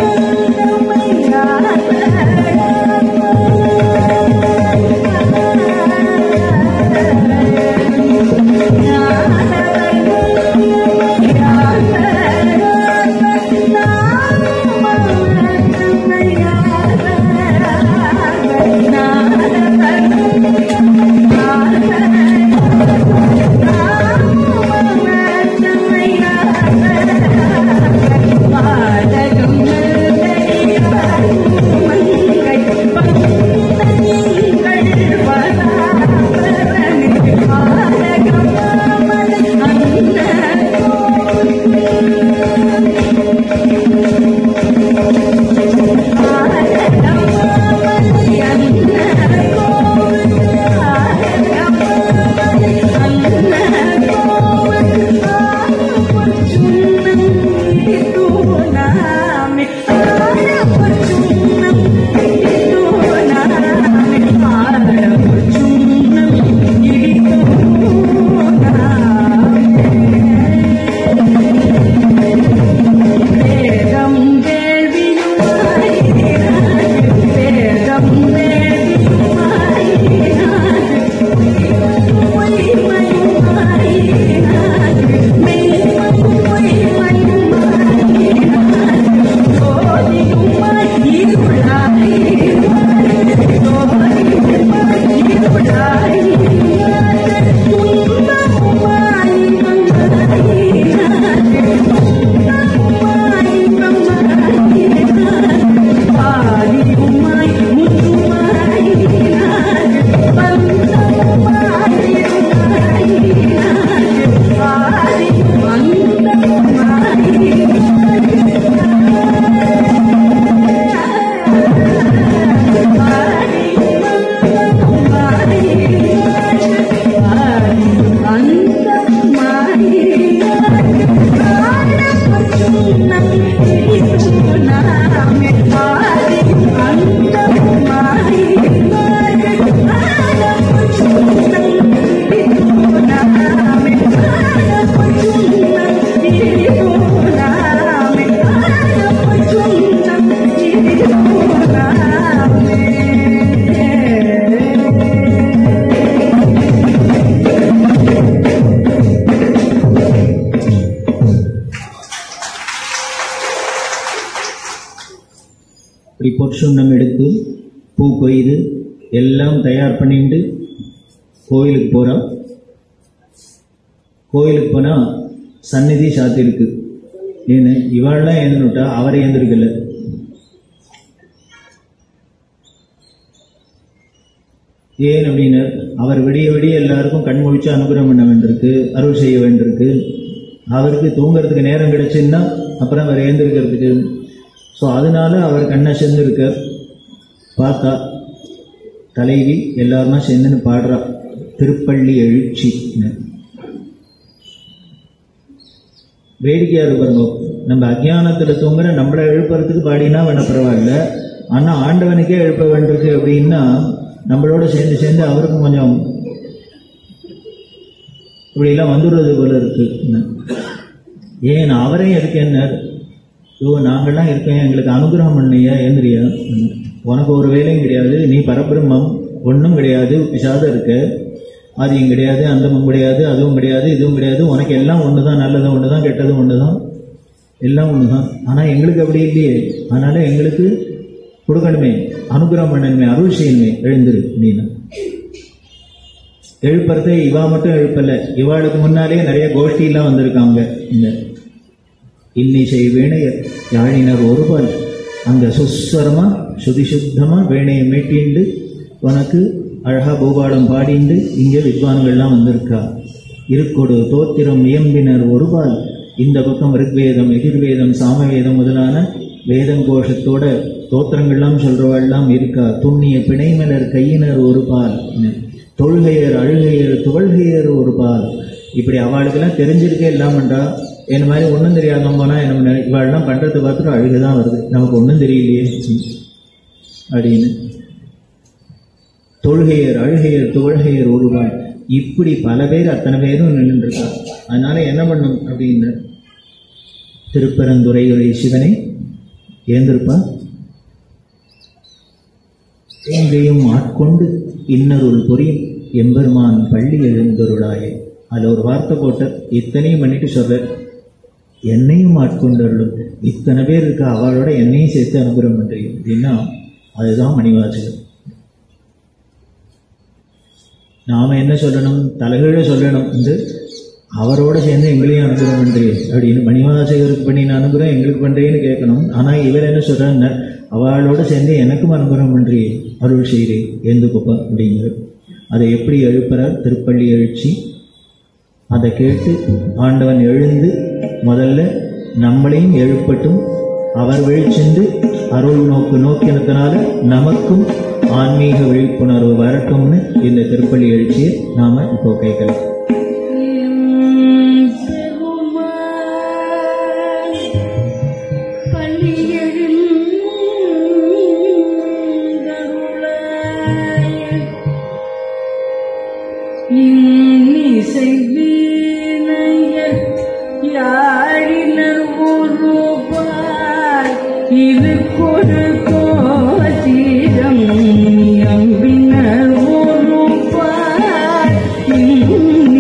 வேதம் வேள்வியுமாய் வேதம் வேள்வியுமாய் இப்படி பொற்சுண்ணம் எடுத்து பூ கொய்து எல்லாம் தயார் பண்ணிட்டு கோயிலுக்கு போறா கோயிலுக்கு போனா சந்நிதி சாத்திருக்கு ஏன்னு இவாள்லாம் எழுந்துட்டா அவரை எழுந்திருக்கல ஏன் அப்படின்னு அவர் விடிய விடிய எல்லாருக்கும் கண் முழிச்சு அனுகிரகம் பண்ண வேண்டியிருக்கு அருள் செய்ய வேண்டியிருக்கு அவருக்கு தூங்குறதுக்கு நேரம் கிடைச்சுன்னா அப்புறம் அவர் ஏந்திருக்கிறதுக்கு ஸோ அதனால அவர் கண்ணை செஞ்சிருக்கார் பார்த்தா தலைவி எல்லாருமா சேர்ந்துன்னு பாடுறா திருப்பள்ளி எழுச்சி வேடிக்கையா இருக்கு பாருங்க நம்ம அஜ்ஞானத்துல தூங்குற நம்மளை எழுப்புறதுக்கு பாடினா வேணா பரவாயில்ல ஆனா ஆண்டவனுக்கே எழுப்ப வேண்டியிருக்கு அப்படின்னா நம்மளோட சேர்ந்து சேர்ந்து அவருக்கும் கொஞ்சம் இப்படிலாம் வந்துடுறது போல இருக்கு ஏன் அவரையும் எதுக்கு என்ன ஓ நாங்கள்லாம் இருக்கேன் எங்களுக்கு அனுகிரகம் பண்ணியா ஏந்திரியா உனக்கு ஒரு வேலையும் கிடையாது நீ பரபிரம்மம் ஒன்றும் கிடையாது பிசாத இருக்க ஆதியும் கிடையாது அந்தமும் கிடையாது அதுவும் கிடையாது இதுவும் கிடையாது உனக்கு எல்லாம் ஒன்று தான் நல்லது ஒன்று தான் கெட்டது ஒன்று தான் எல்லாம் ஒன்று தான் ஆனால் எங்களுக்கு அப்படி இல்லையே அதனால எங்களுக்கு கொடுக்கணுமே அனுகிரகம் பண்ணணுமே அருள் செய்யணுமே எழுந்திரு அப்படின்னா எழுப்புறதே இவா மட்டும் எழுப்பல இவாளுக்கு முன்னாலேயே நிறைய கோஷ்டிலாம் வந்திருக்காங்க இந்த இன்னிசை வேணையர் யாழினர் ஒருபால் அந்த சுஸ்வரமா சுதி சுத்தமா வேணையை மீட்டிண்டு உனக்கு அழகா பூபாடம் பாடிண்டு இங்கே வித்வான்கள்லாம் வந்திருக்கா இருக்கொடு தோத்திரம் இயம்பினர் ஒருபால் இந்த பக்கம் ரிக்வேதம் எதிர்வேதம் சாமவேதம் முதலான வேதங்கோஷத்தோட தோத்திரங்கள்லாம் சொல்றவாள்லாம் இருக்கா துண்ணிய பிணைமலர் கையினர் ஒரு பால் தொழுகையர் அழுகையர் துவழ்கையர் ஒரு பால் இப்படி அவளுக்கெல்லாம் தெரிஞ்சிருக்கே இல்லாமன்றா என்ன மாதிரி ஒன்றும் தெரியாம போனா என்ன பண்ண இவாள்லாம் பண்றதை பார்த்துட்டு அழுகுதான் வருது நமக்கு ஒன்றும் தெரியலையே அப்படின்னு தொழுகையர் அழுகையர் துவழ்கையர் ஒருவாள் இப்படி பல பேர் அத்தனை பேரும் நின்று இருக்கா அதனால என்ன பண்ணும் அப்படின்னு திருப்பரந்துரையுடைய சிவனை ஏந்திருப்பா எங்கேயும் ஆட்கொண்டு இன்னருள் புரியும் எம்பெருமான் பள்ளி எழுந்தருளாயே அதுல ஒரு வார்த்தை போட்ட இத்தனையும் பண்ணிட்டு சொல்ற என்னையும் ஆட்கொண்டருளும் இத்தனை பேர் இருக்கா அவளோட என்னையும் சேர்த்து அனுகிரகம் பண்றீங்க அப்படின்னா அதுதான் மணிவாசகர் நாம என்ன சொல்லணும் தலைகீழ சொல்லணும் வந்து அவரோட சேர்ந்து எங்களையும் அனுகிரகம் பண்றீங்க அப்படின்னு மணிவாசகருக்கு பண்ணின அனுகிரகம் எங்களுக்கு பண்றேன்னு கேட்கணும் ஆனா இவர் என்ன சொல்றாருன்னா அவளோட சேர்ந்து எனக்கும் அனுகிரகம் பண்றீ அருள் செய்கிறே ஏந்துக்குப்பா அப்படிங்கிறது அதை எப்படி எழுப்புறார் திருப்பள்ளி எழுச்சி அதை கேட்டு ஆண்டவன் எழுந்து முதல்ல நம்மளையும் எழுப்பட்டும் அவர் விழிச்சென்று அருள் நோக்கு நோக்கினதுனால நமக்கும் ஆன்மீக விழிப்புணர்வு வரட்டும்னு இந்த திருப்பள்ளி எழுச்சியை நாம இப்போ கேட்கலாம் இது கொடு கோத்திரம் நம்பினர் ஒரு பார்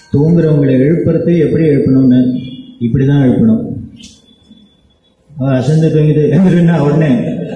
தூங்குறவங்களை எழுப்புறதே எப்படி எழுப்பணும்னு இப்படி தான் எழுப்பணும் அவ அசந்து தூங்கிட்டு எழுந்துருன்னா உடனே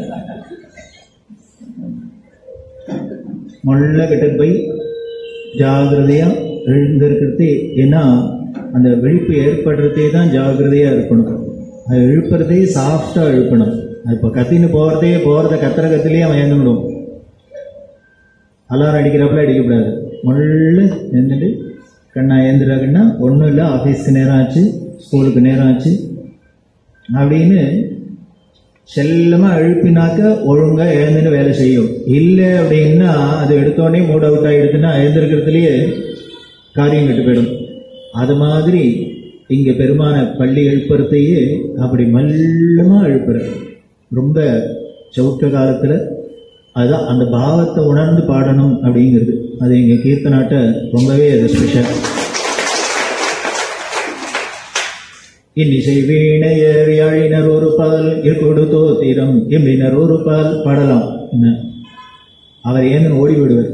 முள்ள கிட்ட போய் ஜாகிரதையா எழுந்திருக்கிறது ஏன்னா அந்த விழிப்பு ஏற்படுறதே தான் ஜாகிரதையா இருக்கணும் அது எழுப்புறதே சாஃப்டா எழுப்பணும் அது இப்போ கத்தின்னு போகிறதே போகிறத கத்துற கத்திலேயே அவன் எழுந்துடும் அலாரம் அடிக்கிறப்பல அடிக்கக்கூடாது முள்ள எழுந்துட்டு கண்ணா எழுந்துறாங்கன்னா ஒன்றும் இல்லை ஆஃபீஸ்க்கு நேரம் ஆச்சு ஸ்கூலுக்கு நேரம் ஆச்சு அப்படின்னு செல்லமாக எழுப்பினாக்க ஒழுங்கா எழுந்துன்னு வேலை செய்யும் இல்லை அப்படின்னா அது எடுத்தோடனே மூட் அவுட் ஆகிடுதுன்னா எழுந்திருக்கிறதுலையே காரியம் கெட்டு போயிடும் அது மாதிரி இங்கே பெருமான பள்ளி எழுப்புறதையே அப்படி மல்லமாக எழுப்புற ரொம்ப சவுக்க காலத்தில் அதுதான் அந்த பாவத்தை உணர்ந்து பாடணும் அப்படிங்கிறது அது எங்கள் கீர்த்தனாட்ட ரொம்பவே அது ஸ்பெஷல் இன்னிசை வீணையர் யாழினர் ஒரு பால் இருக்கொடு தோத்திரம் எம்பினர் ஒரு பால் பாடலாம் என்ன அவர் ஏன்னு ஓடி விடுவார்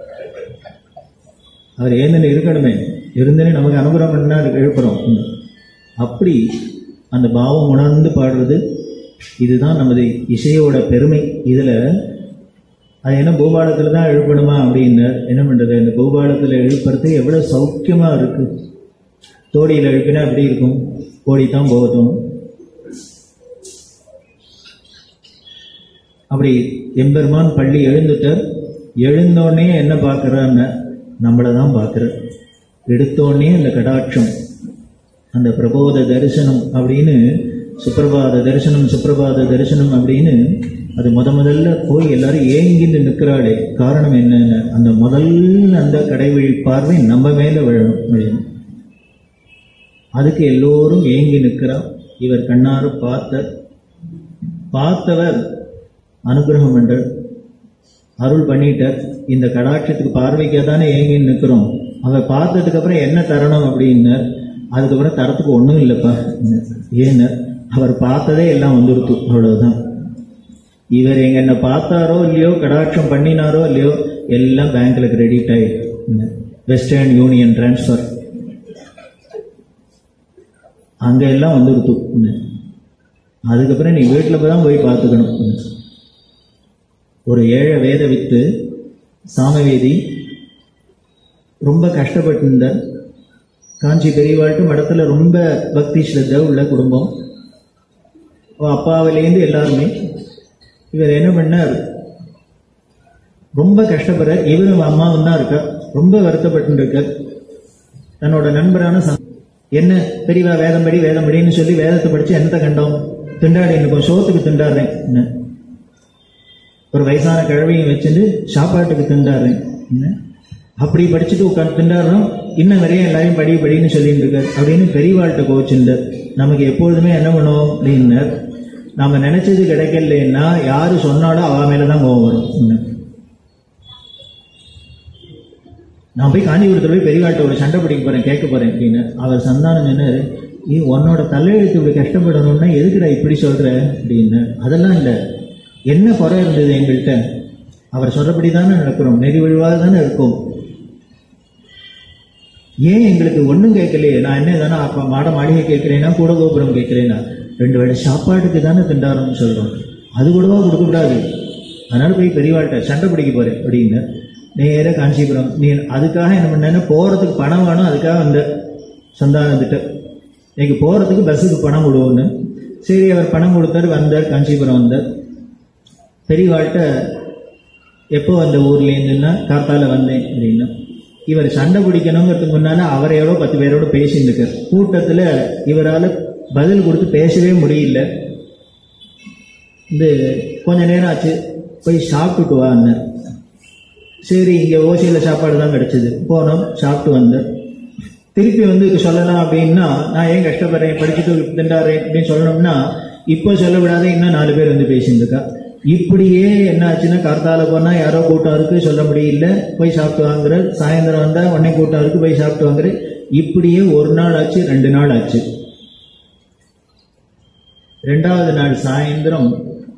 அவர் ஏன்னு இருக்கணுமே இருந்தனே நமக்கு அனுகிரகம் பண்ணா அதுக்கு எழுப்புறோம் என்ன. அப்படி அந்த பாவம் உணர்ந்து பாடுறது இதுதான் நமது இசையோட பெருமை இதுல அது என்ன பூபாலத்தில் தான் எழுப்பணுமா அப்படின்னு என்ன பண்றது இந்த பூபாலத்தில் எழுப்புறது எவ்வளவு சௌக்கியமா இருக்கு தோடியில் எழுப்பினா எப்படி இருக்கும் ஓடித்தான் போகட்டும் அப்படி எம்பெருமான் பள்ளி எழுந்துட்டார் எழுந்தோடனே என்ன பார்க்கறான்னு நம்மளை தான் பார்க்குற எடுத்தோடனே அந்த கடாட்சம் அந்த பிரபோத தரிசனம் அப்படின்னு சுப்பிரபாத தரிசனம் சுப்பிரபாத தரிசனம் அப்படின்னு அது முத முதல்ல போய் எல்லாரும் ஏங்கின்னு நிற்கிறாளே காரணம் என்னன்னு அந்த முதல் அந்த கடைவழி பார்வை நம்ம மேல விழணும் விழணும் அதுக்கு எல்லோரும் ஏங்கி நிற்கிறார் இவர் கண்ணாறு பார்த்தார் பார்த்தவர் அனுகிரகம் பண்றார் அருள் பண்ணிட்டார் இந்த கடாட்சத்துக்கு பார்வைக்காக தானே ஏங்கி நிற்கிறோம் அவர் பார்த்ததுக்கு அப்புறம் என்ன தரணும் அப்படின்னார் அதுக்கப்புறம் தரத்துக்கு ஒன்றும் இல்லைப்பா ஏன்னு அவர் பார்த்ததே எல்லாம் வந்துருத்து அவ்வளவுதான் இவர் எங்க என்ன பார்த்தாரோ இல்லையோ கடாட்சம் பண்ணினாரோ இல்லையோ எல்லாம் பேங்க்ல கிரெடிட் ஆயிடுச்சு வெஸ்டர்ன் யூனியன் டிரான்ஸ்ஃபர் அங்க எல்லாம் வந்துருத்து அதுக்கப்புறம் நீ வீட்டில் தான் போய் பார்த்துக்கணும் ஒரு ஏழை வேத வித்து சாமவேதி ரொம்ப கஷ்டப்பட்டு இருந்தார் காஞ்சி பெரியவாழ்ட்டு மடத்துல ரொம்ப பக்தி ஸ்ரத்த உள்ள குடும்பம் அவ அப்பாவிலேருந்து எல்லாருமே இவர் என்ன பண்ணார் ரொம்ப கஷ்டப்படுற இவரும் அம்மாவும் தான் இருக்கா ரொம்ப வருத்தப்பட்டு இருக்கார் தன்னோட நண்பரான சம்- என்ன பெரியவா வேதம் படி வேதம் படின்னு சொல்லி வேதத்தை படிச்சு என்னத்தை கண்டோம் திண்டாடி இருக்கும் சோத்துக்கு திண்டாடுறேன் என்ன ஒரு வயசான கிழவியும் வச்சுட்டு சாப்பாட்டுக்கு திண்டாடுறேன் என்ன அப்படி படிச்சுட்டு உட்காந்து திண்டாடுறோம் இன்னும் வரையும் எல்லாரையும் படி படின்னு சொல்லிட்டு இருக்காரு அப்படின்னு பெரியவாள்கிட்ட கோச்சுண்டார் நமக்கு எப்பொழுதுமே என்ன பண்ணுவோம் அப்படின்னார் நாம நினைச்சது கிடைக்கலன்னா யாரு சொன்னாலும் அவ மேலதான் கோவம் வரும் என்ன. நான் போய் காஞ்சிபுரத்துல போய் பெரியவாள்கிட்ட ஒரு சண்டை பிடிக்க போறேன் கேட்க போறேன் அப்படின்னு அவர் சந்தானம் சொன்னாரு நீ உன்னோட தலையெழுத்து இப்படி கஷ்டப்படணும்னா எதுக்குடா இப்படி சொல்ற அப்படின்னு அதெல்லாம் இல்ல என்ன குறை இருந்தது எங்கள்கிட்ட அவர் சொல்றபடி தானே நடக்கிறோம் நெறி வழிவாக தானே இருக்கும் ஏன் எங்களுக்கு ஒண்ணும் கேட்கலையே நான் என்ன தானே அப்ப மாட மாளிகை கேட்கிறேன்னா கூட கோபுரம் கேட்கிறேன்னா ரெண்டு வேளை சாப்பாட்டுக்கு தானே திண்டாரம்னு சொல்றோம் அது கூடவா கொடுக்கக்கூடாது அதனால போய் பெரியவாள்கிட்ட சண்டை பிடிக்க போறேன் அப்படின்னு நேரா காஞ்சிபுரம் நீ அதுக்காக என்ன பண்ணேன்னா போறதுக்கு பணம் வேணும் அதுக்காக வந்த சந்தானத்திட்ட எனக்கு போறதுக்கு பஸ்ஸுக்கு பணம் கொடுவோன்னு சரி அவர் பணம் கொடுத்தாரு வந்தார் காஞ்சிபுரம் வந்தார் பெரியவாள்கிட்ட எப்போ வந்த ஊர்ல இருந்துன்னா காத்தால வந்தேன் அப்படின்னா இவர் சண்டை பிடிக்கணுங்கிறதுக்கு முன்னால அவரையோட பத்து பேரோட பேசிட்டு இருக்கார் கூட்டத்துல இவரால பதில் கொடுத்து பேசவே முடியல இந்த கொஞ்ச நேரம் ஆச்சு போய் சாப்பிட்டுட்டு வான்னு சரி இங்க ஓசியில சாப்பாடு தான் கிடைச்சது போனோம் சாப்பிட்டு வந்தேன் திருப்பி வந்து இது சொல்லலாம் அப்படின்னா நான் ஏன் கஷ்டப்படுறேன் படிச்சுட்டு திண்டாடுறேன் அப்படின்னு சொல்லணும்னா இப்போ சொல்ல விடாத இன்னும் நாலு பேர் வந்து பேசிட்டு இருக்கா இப்படியே என்ன ஆச்சுன்னா கார்த்தால போனா யாரோ கூட்டம் இருக்கு சொல்ல முடியல போய் சாப்பிட்டு வாங்குற சாயந்தரம் வந்தா உடனே கூட்டம் இருக்கு போய் சாப்பிட்டு வாங்குற இப்படியே ஒரு நாள் ஆச்சு ரெண்டு நாள் ஆச்சு ரெண்டாவது நாள் சாயந்தரம்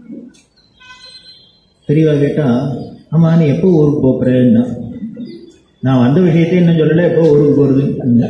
பெரியவா கேட்டா ஆமா நீ எப்போ ஊருக்கு போறேன்னா நான் வந்த விஷயத்தை இன்னும் சொல்லல எப்போ ஊருக்கு போறது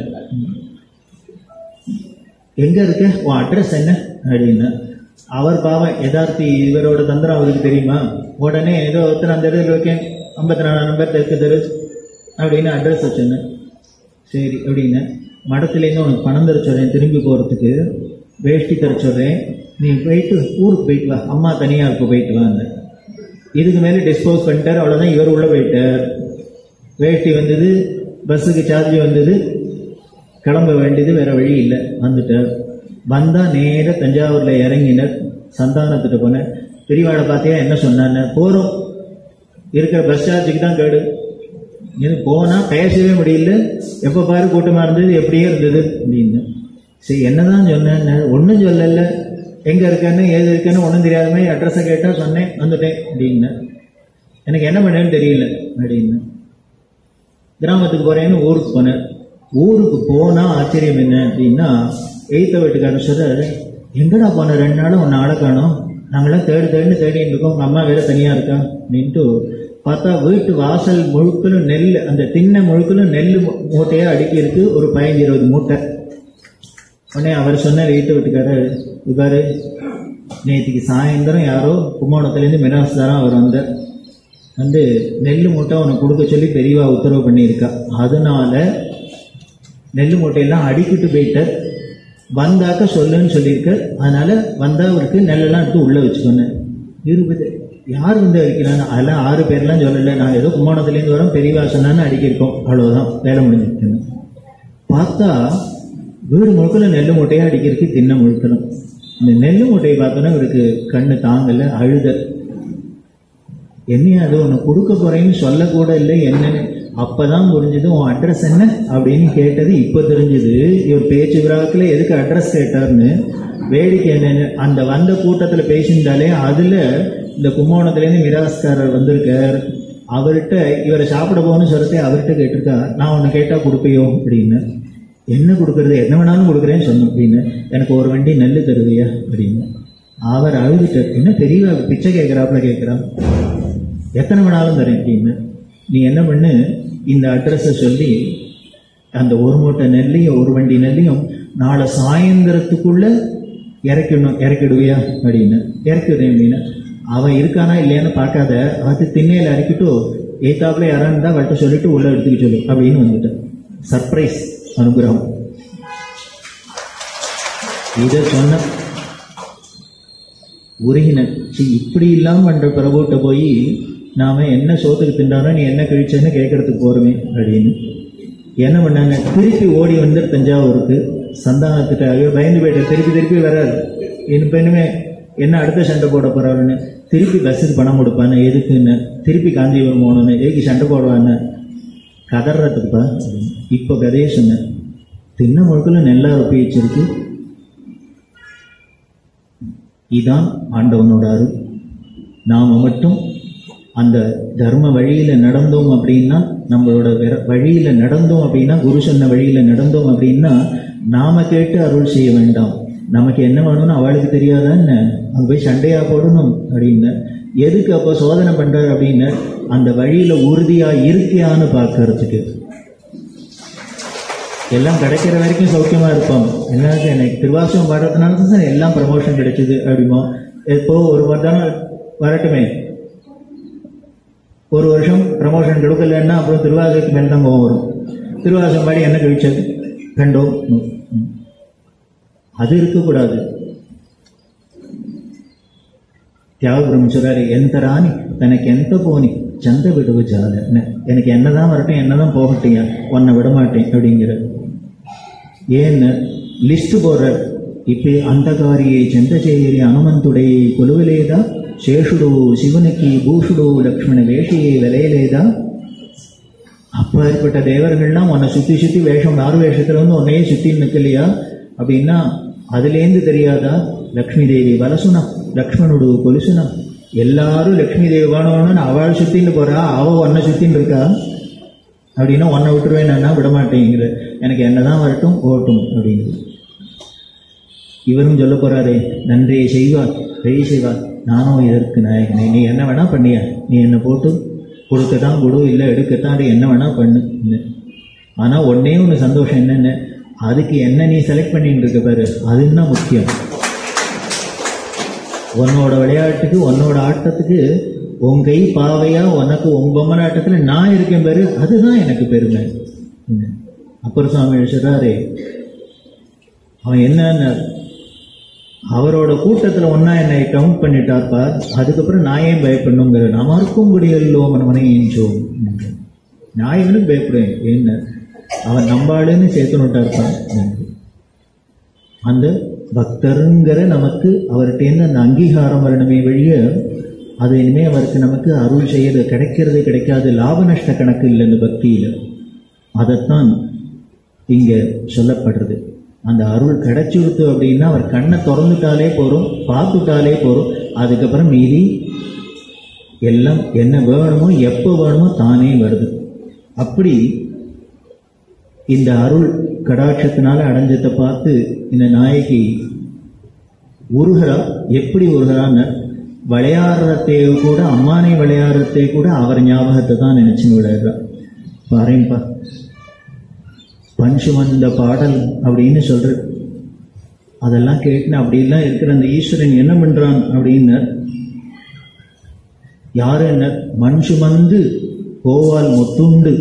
எங்க இருக்க உன் அட்ரஸ் என்ன அப்படின்னு அவர் பாவம் யதார்த்தி இவரோட தந்திரம் அவருக்கு தெரியுமா உடனே ஏதோ ஒருத்தர் அந்த இடத்துல இருக்கேன் ஐம்பத்தி நாலாம் நம்பர் தெற்கு தெரு அப்படின்னு அட்ரஸ் வச்சிருந்தேன் சரி அப்படின்னு மடத்துலேருந்து உனக்கு பணம் தர சொல்கிறேன் திரும்பி போகிறதுக்கு வேஷ்டி தர சொல்கிறேன் நீ போயிட்டு ஊருக்கு போயிட்டு வா அம்மா தனியாக இருக்க போயிட்டு வாங்க இதுக்கு மேலே டிஸ்போஸ் பண்ணிட்டார் அவ்வளோதான் இவர் உள்ளே போயிட்டார் வேஷ்டி வந்தது பஸ்ஸுக்கு சார்ஜ் வந்தது கிளம்ப வேண்டியது வேற வழி இல்லை வந்துட்டார் வந்தா நேரா தஞ்சாவூர்ல இறங்கினர் சந்தானத்துட்டு போனேன் பெரியவாளை பார்த்தியா என்ன சொன்னான்னு போறோம் இருக்கிற பஸ் சார்ஜுக்கு தான் கேடு இது போனா பேசவே முடியல எப்ப பாரு கூட்டமா இருந்தது எப்படியே இருந்தது அப்படின்னு சரி என்னதான் சொன்னேன்னு ஒன்றும் சொல்லல எங்க இருக்கேன்னு ஏது இருக்கேன்னு ஒன்றும் தெரியாத மாதிரி அட்ரஸை கேட்டா சொன்னேன் வந்துட்டேன் அப்படின்னு எனக்கு என்ன பண்ணேன்னு தெரியல அப்படின்னு கிராமத்துக்கு போறேன்னு ஊருக்கு போனேன் ஊருக்கு போனா ஆச்சரியம் என்ன அப்படின்னா எய்த்த வீட்டுக்காரர் சொல்றாரு எங்கடா போன ரெண்டு நாளும் உன்னை ஆள காணோம் நாங்களாம் தேடி தேடி தேடிட்டு இருக்கோம் உங்க அம்மா வேற தனியா இருக்கா அப்படின்ட்டு பார்த்தா வீட்டு வாசல் முழுக்கலும் நெல் அந்த திண்ணை முழுக்கலும் நெல் மூ- மூட்டையா அடுக்கி இருக்கு ஒரு பதினஞ்சு இருபது மூட்டை உடனே அவர் சொன்ன வீட்டு வீட்டுக்காரர் இவ்வாறு நேற்றுக்கு சாயந்தரம் யாரோ கும்போணத்துலேருந்து மிராசுதாரம் அவர் வந்தார் வந்து நெல் மூட்டை உனக்கு கொடுக்க சொல்லி பெரியவா உத்தரவு பண்ணியிருக்கா அதனால நெல் மூட்டையெல்லாம் அடிக்கிட்டு போயிட்டார் வந்தாக்க சொல்லுன்னு சொல்லியிருக்க அதனால வந்தா அவருக்கு நெல்லெல்லாம் எடுத்து உள்ள வச்சுக்கோங்க இருபது யார் வந்து அடிக்கிறாங்க அதெல்லாம் ஆறு பேர்லாம் சொல்லலை நான் ஏதோ கும்போணத்துலேருந்து வரோம் பெரியவா சொன்னான்னு அடிக்கிருக்கோம் அவ்வளவுதான் வேலை முடிஞ்சிருக்குன்னு பார்த்தா வீடு முழுக்கல நெல் மூட்டையா அடிக்கிறதுக்கு தின்ன முழுக்கணும் இந்த நெல் மூட்டையை பார்த்தோன்னா இவருக்கு கண்ணு தாங்கல அழுத என்னையா அது உன்னை கொடுக்க போறேன்னு சொல்லக்கூட இல்லை என்னன்னு அப்பதான் புரிஞ்சது உன் அட்ரஸ் என்ன அப்படின்னு கேட்டது இப்ப தெரிஞ்சது இவர் பேச்சு விழாக்குல எதுக்கு அட்ரஸ் கேட்டார்னு வேடிக்கை என்னன்னு அந்த வந்த கூட்டத்துல பேசியிருந்தாலே அதுல இந்த கும்போணத்துல இருந்து மிராஸ்காரர் வந்திருக்கார் அவர்கிட்ட இவரை சாப்பிட போகணும்னு சொல்லிட்டு அவர்கிட்ட கேட்டிருக்கா நான் உன்னை கேட்டா கொடுப்பியோ அப்படின்னு என்ன கொடுக்கறது என்ன வேணாலும் கொடுக்குறேன்னு சொன்னோம் அப்படின்னு எனக்கு ஒரு வண்டி நெல் தருவியா அப்படின்னு அவர் அழுதுட்டார் என்ன பெரிய பிச்சை கேட்கிறாப்புல கேட்கிறா எத்தனை வேணாலும் தரேன் அப்படின்னு நீ என்ன பண்ணு இந்த அட்ரஸை சொல்லி அந்த ஒரு மூட்டை நெல்லையும் ஒரு வண்டி நெல்லையும் நாளை சாயந்தரத்துக்குள்ள இறக்கணும் இறக்கிடுவியா அப்படின்னு இறக்கிடுறேன் அப்படின்னு அவன் இருக்கானா இல்லையான்னு பார்க்காத அது திண்ணையில இறக்கிட்டு ஏத்தாப்புல யாரான்னு இருந்தா அவள்கிட்ட சொல்லிட்டு உள்ள எடுத்துக்க சொல்லு அப்படின்னு வந்துட்டான் சர்ப்ரைஸ் அனுகிரகம் இதை சொன்ன உருகினர் சீ இப்படி இல்லாம பண்ற பிரபுட்ட போய் நாம என்ன சோத்துக்கு திண்டாரோ நீ என்ன கழிச்சேன்னு கேட்கறதுக்கு போறோமே அப்படின்னு என்ன பண்ணாங்க திருப்பி ஓடி வந்து தஞ்சாவூருக்கு சந்தானத்துக்கு ஐயோ பயந்து போயிட்டு திருப்பி திருப்பி வராரு இப்ப இனிமே என்ன அடுத்த சண்டை போட போறாருன்னு திருப்பி பஸ்ஸுக்கு பணம் கொடுப்பான்னு எதுக்குன்னு திருப்பி காஞ்சிபுரம் போகணும்னு எதுக்கு சண்டை போடுவான்னு கதறதுக்குப்பா அப்படின்னு. இப்ப கதையை சொன்னேன் தின்ன முழுக்கல நெல்லா ரொப்பி வச்சிருக்கு இதான் ஆண்டவனோட அருள் நாம மட்டும் அந்த தர்ம வழியில நடந்தோம் அப்படின்னா நம்மளோட வெற- வழியில நடந்தோம் அப்படின்னா குரு சொன்ன வழியில நடந்தோம் அப்படின்னா நாம கேட்டு அருள் செய்ய வேண்டாம் நமக்கு என்ன வேணும்னு அவளுக்கு தெரியாதா என்ன அங்க போய் சண்டையா போடணும் அப்படின்னு எதுக்கு அப்ப சோதனை பண்றாரு அப்படின்னு அந்த வழியில உறுதியா இருக்கியான்னு பார்க்கறதுக்கு எல்லாம் கிடைக்கிற வரைக்கும் சௌக்கியமா இருப்போம் எல்லாருக்கும் எனக்கு திருவாசகம் பாடுறதுனால தான் சார் எல்லாம் ப்ரமோஷன் கிடைச்சது அப்படிமோ இப்போ ஒரு வருடம் வரட்டுமே ஒரு வருஷம் ப்ரமோஷன் கொடுக்கலன்னா அப்புறம் திருவாசகத்துக்கு மேல தான் கோவம் வரும் திருவாசகம் பாடி என்ன கழிச்சது கண்டோம் ம், ம். அது இருக்கக்கூடாது தியாக பிரம்மச்சுராரி எந்த ராணி தனக்கு எந்த போனி சந்த விடுவு ஜாத எனக்கு என்னதான் வரட்டும் என்னதான் போகட்டையா உன்னை விட மாட்டேன் அப்படிங்கிற ஏன்னு లిస్ట్ పోరాడు ఇప్పే అంతకారియే చెంతచేయరి హనుమంతుడై కొలువలేదా శేషుడు శివునికి భూషుడు லக்ஷ்மண வேஷியை விளையலேதா அப்பேற்பட்ட தேவர்கள்லாம் உன்னை சுத்தி சுத்தி வேஷம் நாறு வேஷத்துல வந்து உன்னையே சுத்தி நிக்கலையா அப்படின்னா அதுலேருந்து தெரியாதா லக்ஷ்மி தேவி வலசுனா லக்ஷ்மணுடு கொலுசுனா எல்லாரும் லக்ஷ்மி தேவி வேணும்னு அவள் சுத்தின்னு போறா அவ உன்னை சுத்தின்னு இருக்கா அப்படின்னா உன்னை விட்டுருவேன் நான் விட மாட்டேங்கிற எனக்கு என்னதான் வரட்டும் ஓட்டும் அப்படிங்குது இவரும் சொல்ல போறாரே நன்றியை செய்வார் பெரிய செய்வார் நானும் இதற்கு நாயகனே நீ என்ன வேணா பண்ணியா நீ என்னை போட்டு கொடுக்கத்தான் கொடு இல்லை எடுக்கத்தான் அது என்ன வேணா பண்ணு ஆனா ஒன்னே ஒன்று சந்தோஷம் என்னென்ன அதுக்கு என்ன நீ செலக்ட் பண்ணிட்டு இருக்க பாரு அதுதான் முக்கியம் உன்னோட விளையாட்டுக்கு உன்னோட ஆட்டத்துக்கு உன் கை பாவையா உனக்கு உன் பொம்மலாட்டத்துல நான் இருக்கேன் பாரு அதுதான் எனக்கு பெருமை ம். அப்பர் சுவாமி சொல்றாரு அவன் என்ன அவரோட கூட்டத்துல ஒன்னா என்னை கவுண்ட் பண்ணிட்டார்ப்பா அதுக்கப்புறம் நான் ஏன் பயப்படணுங்கிற நமக்கும் குடியல்லோ மனமனை ஏஞ்சோம் நான் இவனுக்கு பயப்படுவேன் என்ன அவன் நம்பாளுன்னு சேர்த்து விட்டார்ப்பான் அந்த பக்தருங்கிற நமக்கு அவர்கிட்டேருந்து அந்த அங்கீகாரம் வரணுமே வெளிய அது இனிமே அவருக்கு நமக்கு அருள் செய்யறது கிடைக்கிறது கிடைக்காது லாப நஷ்ட கணக்கு இல்லை இந்த பக்தியில அதைத்தான் இங்க சொல்லப்படுறது அந்த அருள் கிடைச்சிருத்து அப்படின்னா அவர் கண்ணை திறந்துட்டாலே போறோம் பார்த்துட்டாலே போறோம் அதுக்கப்புறம் மீதி எல்லாம் என்ன வேணுமோ எப்போ வேணுமோ தானே வருது அப்படி இந்த அருள் கடாட்சத்தினால அடைஞ்சதை பார்த்து இந்த நாயகி உருகிறா எப்படி உருகிறான்னு விளையாடுறதே கூட அம்மானை விளையாடுறதே கூட அவர் ஞாபகத்தை தான் நினைச்சு விளையாடுறா பாருங்கப்பா பஞ்சுமந்த பாடல் அப்படின்னு சொல்ற அதெல்லாம் கேட்டுன்னு அப்படிலாம் இருக்கிற அந்த ஈஸ்வரன் என்ன பண்றான் அப்படின்னு யாரு என்ன மண் சுமந்து கோவால் முத்துண்டு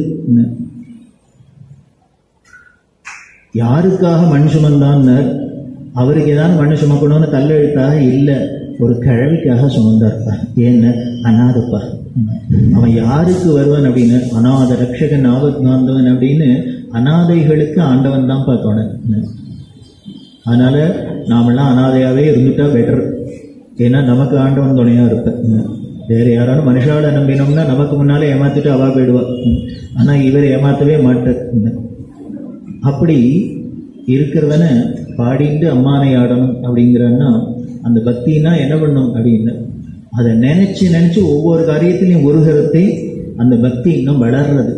யாருக்காக மண் சுமந்தான்னர் அவருக்கு ஏதாவது மண் சுமக்கணும்னு தள்ளெழுத்தாக இல்லை ஒரு கிழவிக்காக சுமந்தார்ப்பா ஏன்னு அனாதப்பா அவன் யாருக்கு வருவான் அப்படின்னு அநாத ரட்சகன் ஆபத் நாந்தவன் அப்படின்னு அனாதைகளுக்கு ஆண்டவன் தான் பார்த்தோன அதனால நாமெல்லாம் அனாதையாவே இருந்துட்டா பெட்டர் ஏன்னா நமக்கு ஆண்டவன் துணையா இருப்பேன் வேற யாராலும் மனுஷால நம்பினோம்னா நமக்கு முன்னாலே ஏமாத்திட்டு அவா போயிடுவா ஆனா இவர் ஏமாத்தவே மாட்டார் அப்படி இருக்கிறவன பாடிட்டு அம்மானை ஆடணும் அப்படிங்கிறன்னா அந்த பக்தினா என்ன பண்ணும் அப்படின்னு அதை நினைச்சு நினைச்சு ஒவ்வொரு காரியத்திலையும் உருகிறதே அந்த பக்தி இன்னும் வளர்றது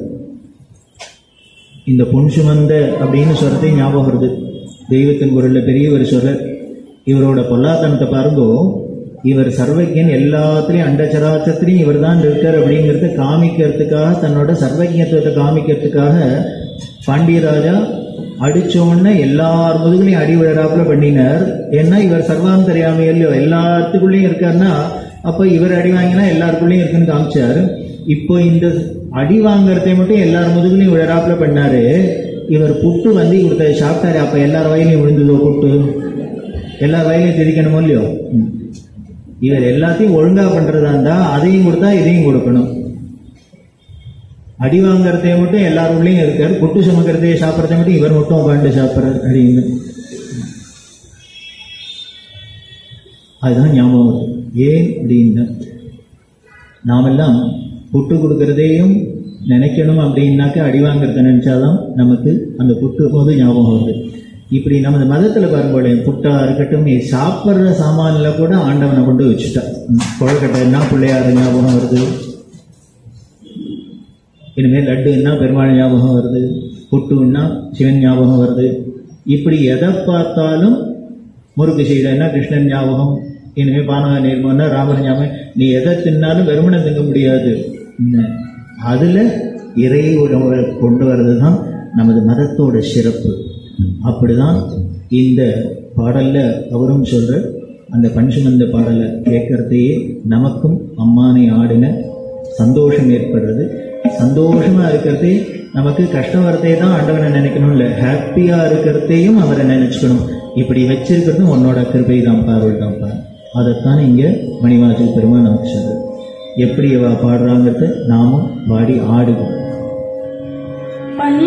இந்த பொன் சுமந்த அப்படின்னு சொல்றதே ஞாபகம் வருது தெய்வத்தின் குரல்ல பெரியவர் சொல்ற இவரோட பொல்லாத்தனத்தை பாருங்கோ இவர் சர்வஜன் எல்லாத்துலயும் அண்டச்சராச்சத்திலையும் இவர் தான் இருக்கார் அப்படிங்கிறத காமிக்கிறதுக்காக தன்னோட சர்வஜத்துவத்தை காமிக்கிறதுக்காக பாண்டியராஜா அடிச்ச உடனே எல்லார் முதுகுலையும் அடி விழறாப்புல பண்ணினார் ஏன்னா இவர் சர்வாந்தரியாமை இல்லையோ எல்லாத்துக்குள்ளேயும் இருக்காருன்னா அப்ப இவர் அடி வாங்கினா எல்லாருக்குள்ளேயும் இருக்குன்னு காமிச்சார் இப்போ இந்த அடி வாங்குறதை மட்டும் எல்லார் முதுகுலையும் விழறாப்புல பண்ணாரு இவர் புட்டு வந்து கொடுத்த சாப்பிட்டாரு அப்ப எல்லார் வயலையும் விழுந்ததோ புட்டு எல்லார் வயலையும் திரிக்கணுமோ இல்லையோ ம். இவர் எல்லாத்தையும் ஒழுங்கா பண்றதா இருந்தா அதையும் கொடுத்தா இதையும் கொடுக்கணும் அடி வாங்குறதே மட்டும் எல்லார் உள்ளேயும் இருக்காரு புட்டு சுமக்கிறதே சாப்பிட்றதை மட்டும் இவர் மட்டும் உட்காந்து சாப்பிட்றாரு அப்படின்னு அதுதான் ஞாபகம் வருது ஏன் அப்படின்னு நாமெல்லாம் புட்டு கொடுக்கறதையும் நினைக்கணும் அப்படின்னாக்க அடி வாங்குறத நினைச்சாதான் நமக்கு அந்த புட்டு போது ஞாபகம் வருது இப்படி நமது மதத்துல பாருங்களே புட்டா இருக்கட்டும் நீ சாப்பிட்ற சாமான்ல கூட ஆண்டவனை கொண்டு வச்சுட்டா குழக்கட்டைன்னா பிள்ளையார் ஞாபகம் வருது இனிமேல் லட்டுன்னா பெருமாள் ஞாபகம் வருது புட்டுன்னா சிவன் ஞாபகம் வருது இப்படி எதை பார்த்தாலும் முறுக்கு செய்யலைன்னா கிருஷ்ணன் ஞாபகம் இனிமேல் பானக நீர்மன்னா ராமர் ஞாபகம் நீ எதை தின்னாலும் வெறுமனை திங்க முடியாது என்ன? அதுல இறை உணவை கொண்டு வர்றது தான் நமது மதத்தோட சிறப்பு அப்படிதான் இந்த பாடல்ல அவரும் சொல்ற அந்த பஞ்சமந்த பாடலை கேட்கறதையே நமக்கும் அம்மானை ஆடின சந்தோஷம் ஏற்படுறது சந்தோஷமா இருக்கிறதே நமக்கு கஷ்டம் வரதே தான் ஆண்டவனை நினைக்கணும் இல்ல ஹாப்பியா இருக்கிறதையும் அவரை நினைச்சுக்கணும் இப்படி வச்சிருக்கிறதும் உன்னோட கிருபை தான்ப்பா அருள் தான்ப்பா அதைத்தான் இங்க மணிவாசல் பெருமான் நமக்கு சொல்றது எப்படி அவ பாடுறாங்கிறத நாமும் பாடி ஆடுவோம் பண்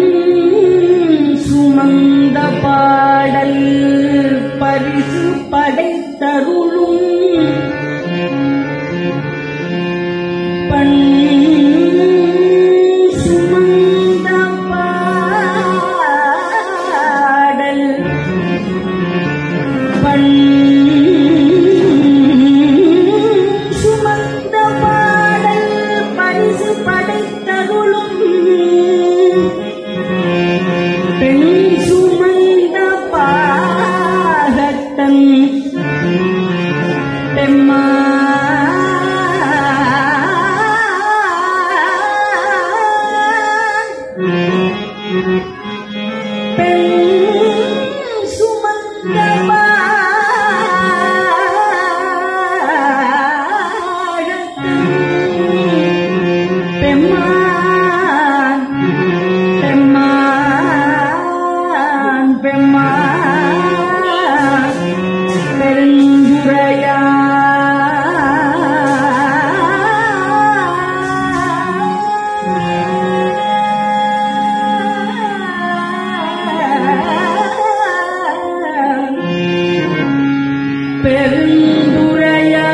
சுமந்த பாடல் பரிசு படைத்தருளும் பண் சுமந்த பாடல் பண் சுமந்த பாடல் பரிசு படைத்தருளும் பெண் சுமந்த பாகத்தன் பெண் சுமந்த பாழத்தில் பெம்மான் பெம்மான் பெம்மான் பெருந்துரையா பெருந்துரையா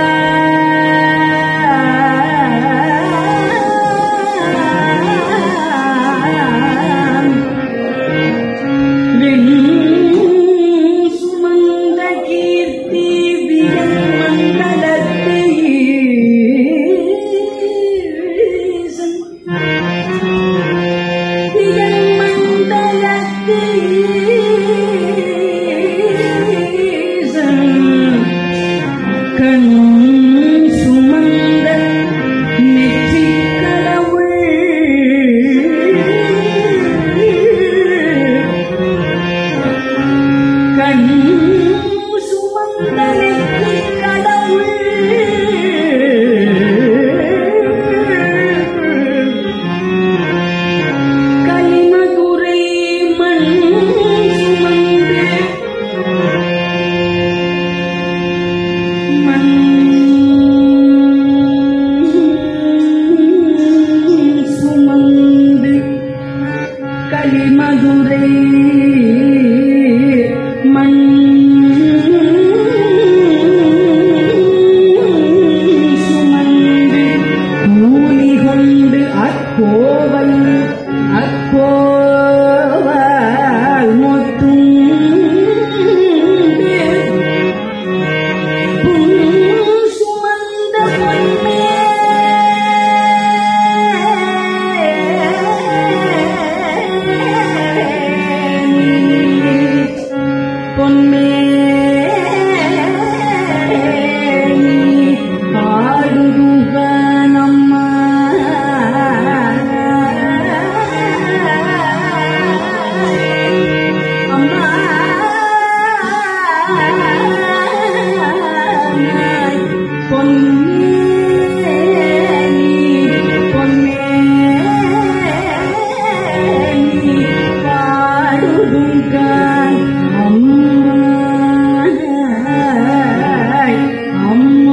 சுமந்த கீர்த்தி வியன் மண்டலத்தை வியன் மண்டலத்தை கண் சுமந்த நெற்றி கடவுள் கண் சுமந்த நெற்றி கடவுள் கலிமதுரை மண் சுமந்து மண் சுமந்து களிமதுரை மண் சுமந்து கூலி கொண்டு அக்கோவல் அக்கோவல் மொத்துண்டு சுமந்த பொன்மே பொன்மே பாடுக நம்ம அம்மா பொன்னே நீ பொன்னே நீ பாடுதுங்கான் அம்மா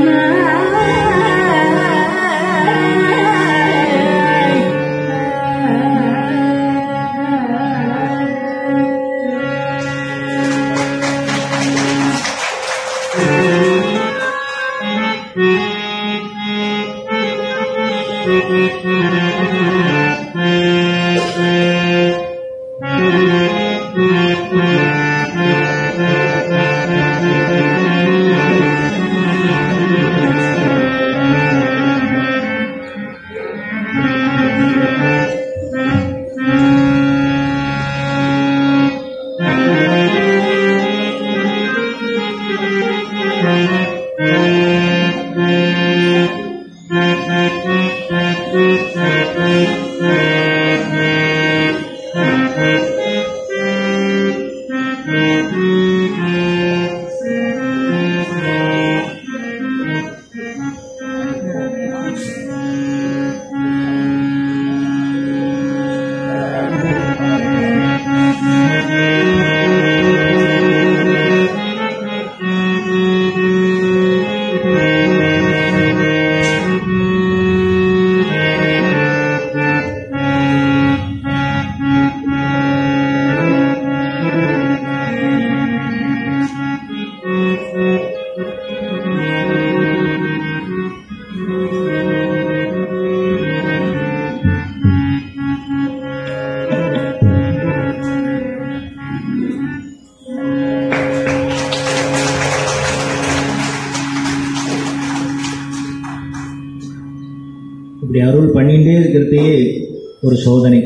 இப்படி அருள் பண்ணிட்டே இருக்கிறதையே ஒரு சோதனை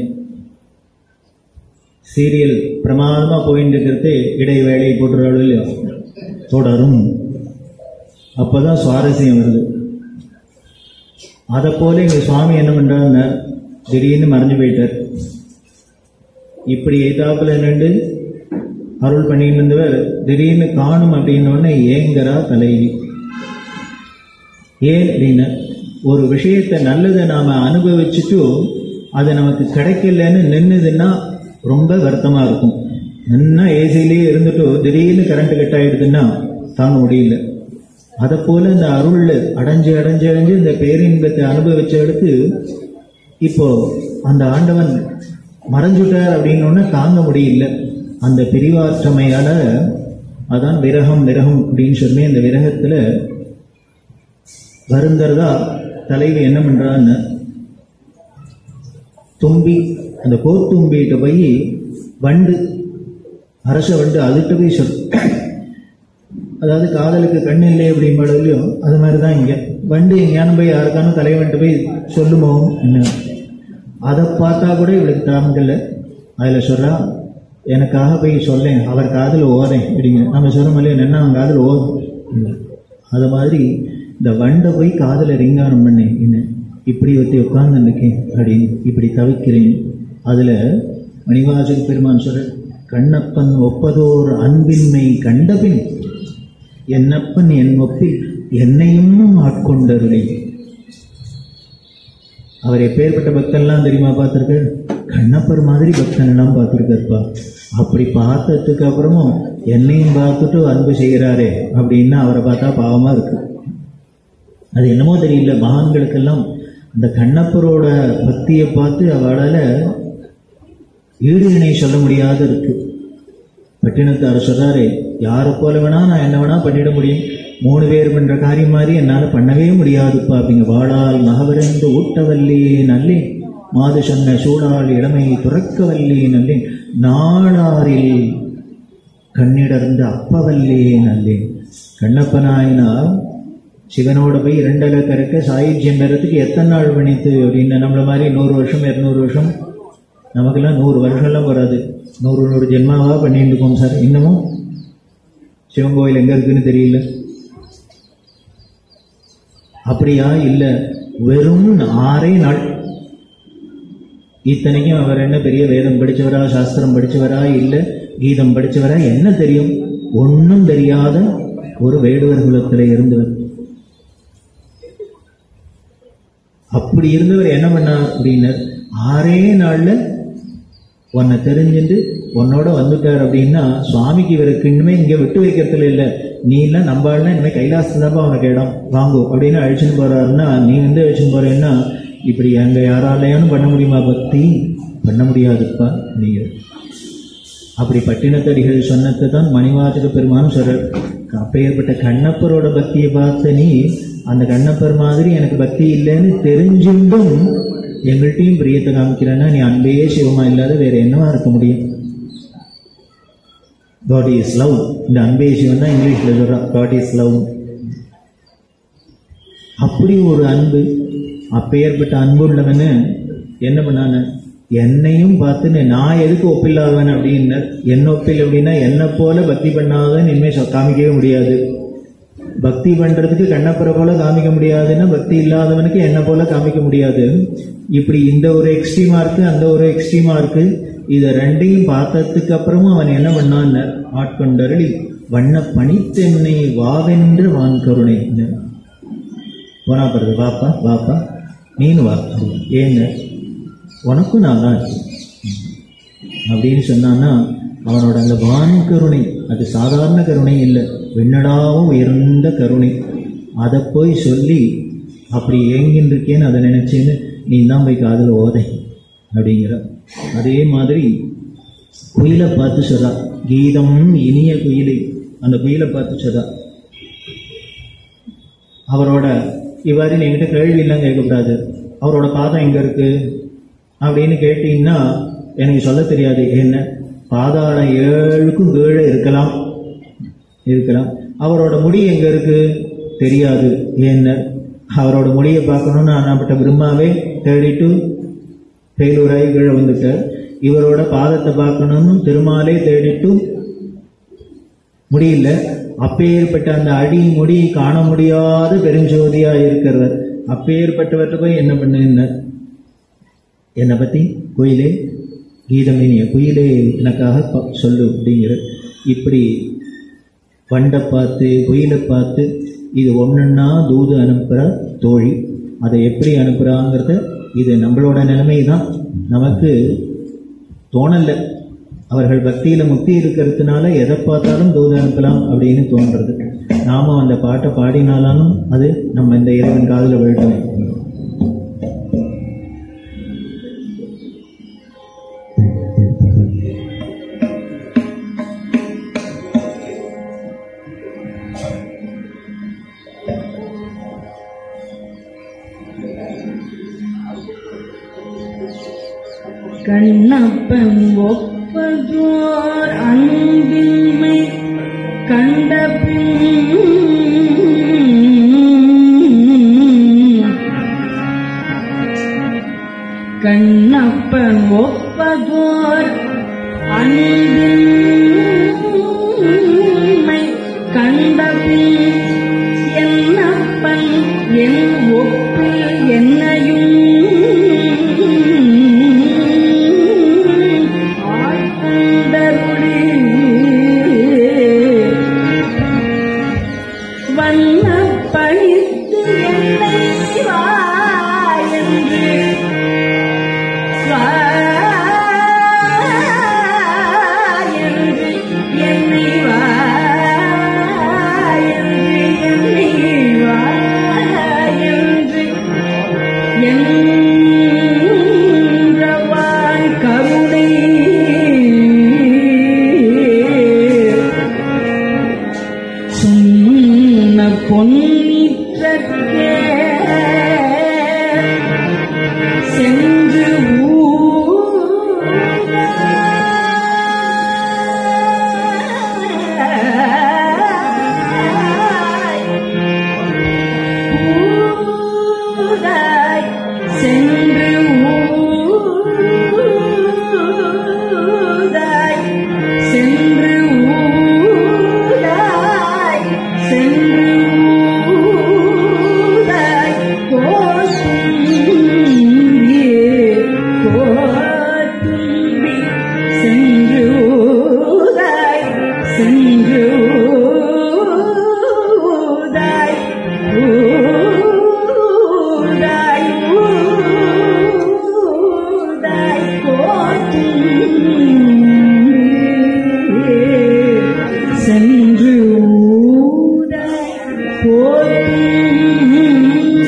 சீரியல் பிரமாதமா போயிட்டு இருக்கிறது இடைவேளை போட்டுறாலும் இல்லையோ தொடரும் அப்பதான் சுவாரஸ்யம் வருது அதை போல இங்க சுவாமி என்ன பண்றாருன்னா திடீர்னு மறைஞ்சு போயிட்டார் இப்படி எய்தாப்புல நின்று அருள் பண்ணிட்டு இருந்தவர் திடீர்னு காணும் அப்படின்னு உடனே ஏங்கரா தலைவி ஏன் அப்படின்னா ஒரு விஷயத்தை நல்லதை நாம அனுபவிச்சுட்டு அது நமக்கு கிடைக்கலன்னு நின்னுதுன்னா ரொம்ப வருத்தமா இருக்கும் நின்னா ஏசிலேயே இருந்துட்டு திடீர்னு கரண்ட் கட் ஆயிடுதுன்னா தாங்க முடியல அதை போல இந்த அருள்ல அடைஞ்சு அடைஞ்சு அடைஞ்சு இந்த பேரின்பத்தை அனுபவிச்ச அடுத்து இப்போ அந்த ஆண்டவன் மறைஞ்சுட்டார் அப்படின்னு ஒண்ணு தாங்க முடியல அந்த பிரிவாற்றமையால அதான் விரகம் விரகம் அப்படின்னு சொல்லி அந்த விரகத்துல வருந்தறதா தலைவி என்ன பண்றான்னு தும்பி அந்த கோத்தும்பிகிட்ட போய் வண்டு அரச வண்டு அதுகிட்ட போய் சொல் அதாவது காதலுக்கு கண்ணு இல்லை அப்படிங்கிறதுலையோ அது மாதிரி தான் இங்கே வண்டு எங்கேயானு போய் யாருக்கானும் தலைவன்ட்டு போய் சொல்லுமோ என்ன அதை பார்த்தா கூட இவளுக்கு தாமதில்ல அதில் சொல்றா எனக்காக போய் சொல்லேன் அவர் காதில் ஓதேன் அப்படிங்க நம்ம சொல்லும் இல்லையா என்ன அவன் காதில் ஓதும் அது மாதிரி இந்த வண்டை போய் காதில் ரிங்காரம் பண்ணேன் என்ன இப்படி ஒருத்தி உட்கார்ந்துருக்கேன் அப்படின்னு இப்படி தவிக்கிறேன் அதில் மணிவாசக பெருமான் சொல்ற கண்ணப்பன் ஒப்பதோர் அன்பின்மை கண்டபின் என்னப்பன் என் ஒப்பில் என்னையும் ஆட்கொண்டருளே அவர் எப்பேற்பட்ட பக்தன்லாம் தெரியுமா பார்த்துருக்கு கண்ணப்பர் மாதிரி பக்தன் எல்லாம் பார்த்துருக்காருப்பா அப்படி பார்த்ததுக்கு அப்புறமும் என்னையும் பார்த்துட்டு அன்பு செய்கிறாரே அப்படின்னா அவரை பார்த்தா பாவமா இருக்கு அது என்னமோ தெரியல மகான்களுக்கெல்லாம் அந்த கண்ணப்பரோட பக்தியை பார்த்து அவளால ஈடு இணை சொல்ல முடியாத இருக்கு பட்டினத்தார் சொல்றாரு யாரை போல வேணா நான் என்ன வேணா பண்ணிட முடியும் மூணு பேர் பண்ற காரியம் மாதிரி என்னால பண்ணவே முடியாதுப்பா அப்படிங்க வாடால் மகவிரந்து ஊட்டவல்லி நல்லே மாது சொன்ன சூடால் இளமை துறக்கவல்லி நல்லே நாளாரில் கண்ணிடர்ந்த அப்பவல்லே நல்லே கண்ணப்பனாயினா சிவனோட போய் இரண்டலை கறக்க சாயுஜ்யம் பெறத்துக்கு எத்தனை நாள் பண்ணித்து அப்படின்னு நம்மள மாதிரி நூறு வருஷம் இரநூறு வருஷம் நமக்கெல்லாம் நூறு வருஷம்லாம் வராது நூறு நூறு ஜென்மாவா பண்ணிட்டு இருக்கோம் சார் இன்னமும் சிவன் கோயில் எங்க இருக்குன்னு தெரியல அப்படியா இல்ல வெறும் ஆறே நாள் இத்தனைக்கும் அவர் என்ன பெரிய வேதம் படிச்சவரா சாஸ்திரம் படிச்சவரா இல்ல கீதம் படிச்சவரா என்ன தெரியும் ஒன்றும் தெரியாத ஒரு வேடுவர் குலத்துல இருந்தவர் அப்படி இருந்தவர் என்ன பண்ணார் அப்படின்னார் ஆறே நாள்ல உன்னை தெரிஞ்சுட்டு உன்னோட வந்துட்டார் அப்படின்னா சுவாமிக்கு இவருக்கு இன்னுமே இங்க விட்டு வைக்கிறதுல இல்ல நீ எல்லாம் நம்பாள்னா இனிமே கைலாசம் தான்ப்பா அவனுக்கு இடம் வாங்கு அப்படின்னு அழிச்சுன்னு போறாருன்னா நீ வந்து அழிச்சுன்னு போறேன்னா இப்படி அங்க யாராலையானும் பண்ண முடியுமா பக்தி பண்ண முடியாதுப்பா நீங்க அப்படி பட்டினத்தடிகள் சொன்னதை தான் மணிவாசக பெருமான் சொல்றார் அப்பேற்பட்ட கண்ணப்பரோட பக்தியை பார்த்த நீ அந்த கண்ணப்பர் மாதிரி எனக்கு பக்தி இல்லைன்னு தெரிஞ்சுட்டும் எங்கள்கிட்டயும் பிரியத்தை காமிக்கிறேன்னா நீ அன்பே சிவமா இல்லாத வேற என்னவா இருக்க முடியும் காட் இஸ் லவ் இந்த அன்பே சிவன் தான் இங்கிலீஷ்ல சொல்றா காட் இஸ் லவ் அப்படி ஒரு அன்பு அப்பேற்பட்ட அன்பு உள்ளவனு என்ன பண்ணான என்னையும் பார்த்துன்னு நான் எதுக்கு ஒப்பில்லாதவன் அப்படின்னு என்ன ஒப்பில் அப்படின்னா என்னை போல பக்தி பண்ணாதவன் இனிமே சொ- காமிக்கவே முடியாது பக்தி பண்றதுக்கு கண்ணப்பரை போல காமிக்க முடியாதுன்னா பக்தி இல்லாதவனுக்கு என்ன போல காமிக்க முடியாது இப்படி இந்த ஒரு எக்ஸ்ட்ரீமா இருக்கு அந்த ஒரு எக்ஸ்ட்ரீமா இருக்கு இத ரெண்டையும் பார்த்ததுக்கு அப்புறமும் அவன் என்ன பண்ணான் ஆட்கொண்டருளி வண்ண பணித்தென்னை வாவென்று வான் கருணை போனா பிறகு வாப்பா வாப்பா நீனு வா ஏங்க உனக்கும் நான் தான் இருக்கேன். அப்படின்னு சொன்னான்னா அவனோட அந்த வான் கருணை அது சாதாரண கருணை இல்லை விண்ணடாவும் உயர்ந்த கருணை அதை போய் சொல்லி அப்படி ஏங்கின்னு இருக்கேன்னு அதை நினைச்சேன்னு நீ தான் போய் காதில் ஓதை அப்படிங்கிற அதே மாதிரி குயிலை பார்த்து சொல்றா கீதம் இனிய குயிலை அந்த குயிலை பார்த்து சொல்றா அவரோட இவ்வாறு என்கிட்ட கேள்வி எல்லாம் கேட்கக்கூடாது அவரோட பாதம் எங்க இருக்கு அப்படின்னு கேட்டீங்கன்னா எனக்கு சொல்ல தெரியாது என்ன பாதாளம் ஏழுக்கும் கீழே இருக்கலாம் இருக்கலாம் அவரோட முடி எங்க இருக்கு தெரியாது என்ன அவரோட முடியை பார்க்கணும்னு ஆனாப்பட்ட பிரம்மாவே தேடிட்டு பேலூராய் கீழே வந்துட்டார் இவரோட பாதத்தை பார்க்கணும்னு திருமாலே தேடிட்டு முடியல அப்பேற்பட்ட அந்த அடி முடி காண முடியாத பெருஞ்சோதியா இருக்கிறவர் அப்பேற்பட்டவர்கிட்ட போய் என்ன பண்ணுன்னார் என்னை பத்தி கோயிலே கீதமினிய குயிலே எனக்காக ப- சொல்லு அப்படிங்கிற இப்படி வண்டை பார்த்து குயிலை பார்த்து இது ஒன்றுன்னா தூது அனுப்புகிற தோழி அதை எப்படி அனுப்புகிறாங்கிறத இது நம்மளோட நிலைமை தான் நமக்கு தோணல அவர்கள் பக்தியில் முக்தி இருக்கிறதுனால எதை பார்த்தாலும் தூது அனுப்பலாம் அப்படின்னு தோன்றது நாம அந்த பாட்டை பாடினாலும் அது நம்ம இந்த இறைவன் காதில் விழட்டும் கண்ணப்பன் ஒப்பதோர் அன்பின்மை கண்ட கண்ணப்பன் ஒப்பதோர் அன்பின்மை கண்ட என்னப்பன் என் ஒப்பு என்னையும் ஆட்கொண்டருளி வண்ண பழித்து என்னை வா என்று வா என்று என்னை வா என்று என்னை வா என்று என்றவான் கருணை சொன்ன பொன்னிற்றற்கே சென்று ஊதாய் சென்று ஊதாய் சென்று ஊதாய் சென்று ஊதாய் கோசும்பியே கோத்தும்பி சென்று ஊதாய் சென்று ஊதாய் ஊதாய் ஊதாய் கோத்தும்பி சென்று ஊதாய் கோத்தும்பி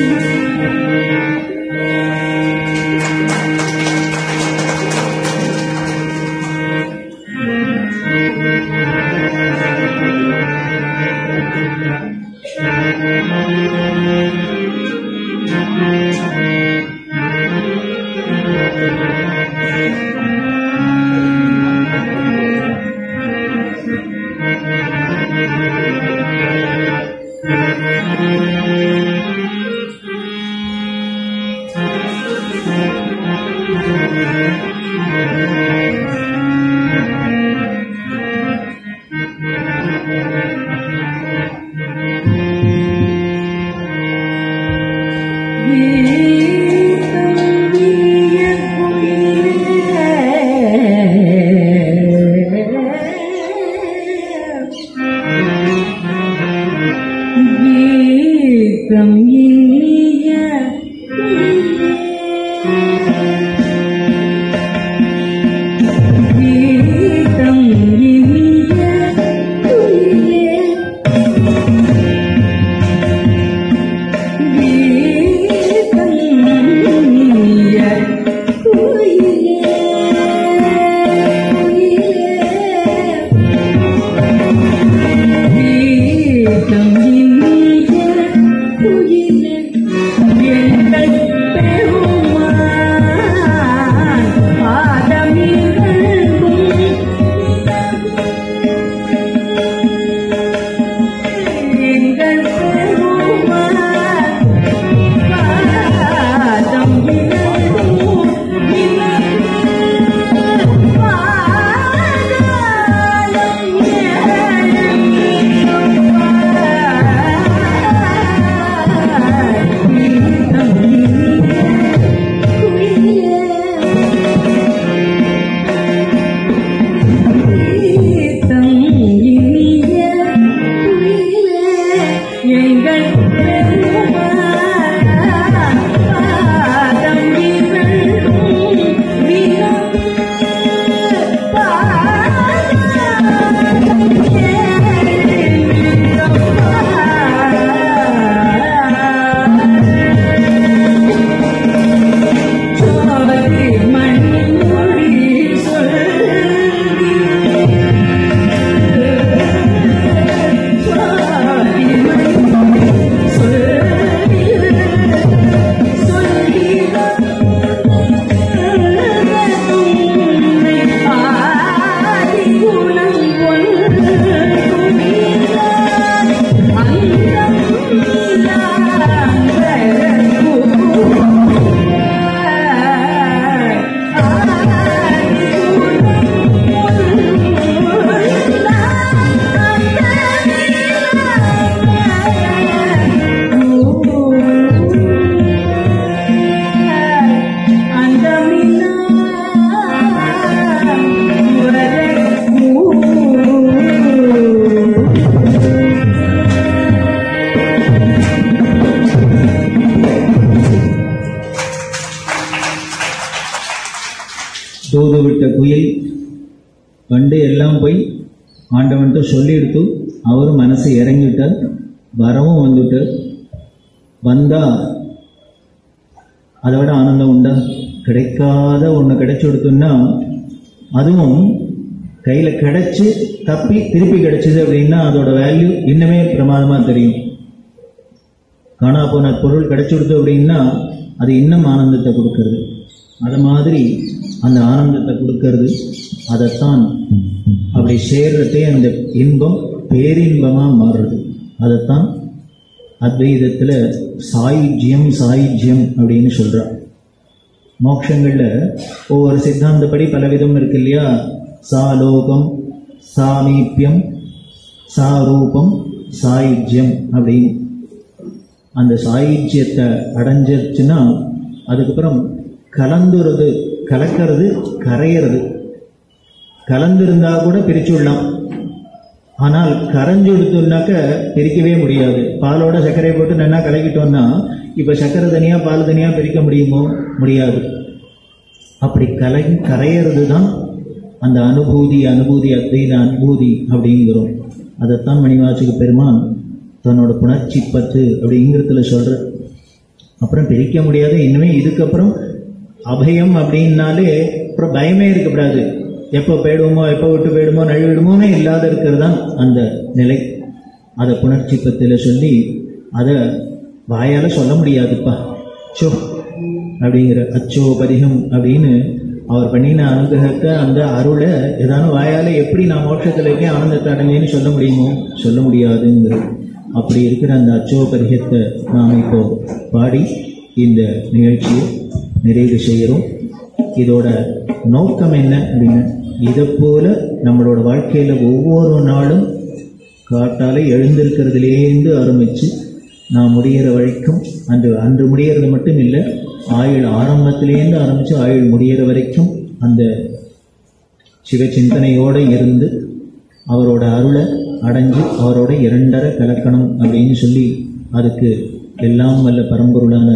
கீதம் இனிய கீதம் இனிய குயிலே பெருமான் பாதமிருக்கும் வந்து எல்லாம் போய் ஆண்டவன்கிட்ட சொல்லிடுத்து அவரும் மனசு இறங்கிட்டார் வரவும் வந்துட்டு வந்தா அதை விட ஆனந்தம் உண்டா கிடைக்காத ஒன்று கிடைச்சு கொடுத்தோம்னா அதுவும் கையில் கிடைச்சு தப்பி திருப்பி கிடைச்சது அப்படின்னா அதோட வேல்யூ இன்னுமே பிரமாதமாக தெரியும் காணா போன பொருள் கிடைச்சு கொடுத்து அப்படின்னா அது இன்னும் ஆனந்தத்தை கொடுக்கறது அது மாதிரி அந்த ஆனந்தத்தை கொடுக்கறது அதைத்தான் அப்படி சேர்றதே அந்த இன்பம் பேரின்பமாக மாறுறது அதைத்தான் அத்வைதத்தில் சாயுஜ்யம் சாயுஜ்யம் அப்படின்னு சொல்றா மோட்சங்கள்ல ஒவ்வொரு சித்தாந்தப்படி பல விதம் இருக்கு இல்லையா சாலோகம் சாமீப்பியம் சாரூபம் சாயுஜ்யம் அப்படின்னு அந்த சாயுஜ்யத்தை அடைஞ்சிருச்சுன்னா அதுக்கப்புறம் கலந்துறது கலக்கிறது கரையிறது கலந்திருந்தா கூட பிரிச்சு விடலாம் ஆனால் கரைஞ்சு எடுத்தோம்னாக்க பிரிக்கவே முடியாது பாலோட சர்க்கரை போட்டு நல்லா கலக்கிட்டோம்னா இப்ப சர்க்கரை தனியா பால் தனியா பிரிக்க முடியுமோ முடியாது அப்படி கலை கரையிறது தான் அந்த அனுபூதி அனுபூதி அத்வைத அனுபூதி அப்படிங்கிறோம் அதைத்தான் மணிவாசக பெருமான் தன்னோட புணர்ச்சி பத்து அப்படிங்கிறதுல சொல்ற அப்புறம் பிரிக்க முடியாது இனிமே இதுக்கப்புறம் அபயம் அப்படின்னாலே அப்புறம் பயமே இருக்கக்கூடாது எப்போ போயிடுவோமோ எப்போ விட்டு போயிடுமோ நழுவிடுமோனே இல்லாத இருக்கிறது தான் அந்த நிலை அதை புணர்ச்சி பத்தில் சொல்லி அதை வாயால் சொல்ல முடியாதுப்பா சோ அப்படிங்கிற அச்சோ பதிகம் அப்படின்னு அவர் பண்ணின அனுகிரகத்தை அந்த அருளை ஏதானும் வாயால் எப்படி நான் மோட்சத்தில் இருக்கேன் ஆனந்தத்தை அடைஞ்சேன்னு சொல்ல முடியுமோ சொல்ல முடியாதுங்கிறது அப்படி இருக்கிற அந்த அச்சோ பதிகத்தை நாம் இப்போ பாடி இந்த நிகழ்ச்சியை நிறைவு செய்கிறோம் இதோட நோக்கம் என்ன அப்படின்னு இதை போல நம்மளோட வாழ்க்கையில் ஒவ்வொரு நாளும் காட்டாலே எழுந்திருக்கிறதுலேருந்து ஆரம்பித்து நான் முடிகிற வரைக்கும் அன்று அன்று முடிகிறது மட்டும் இல்லை ஆயுள் ஆரம்பத்திலேருந்து ஆரம்பித்து ஆயுள் முடிகிற வரைக்கும் அந்த சிவ சிந்தனையோடு இருந்து அவரோட அருளை அடைஞ்சு அவரோட இரண்டரை கலக்கணும் அப்படின்னு சொல்லி அதுக்கு எல்லாம் வல்ல பரம்பொருளான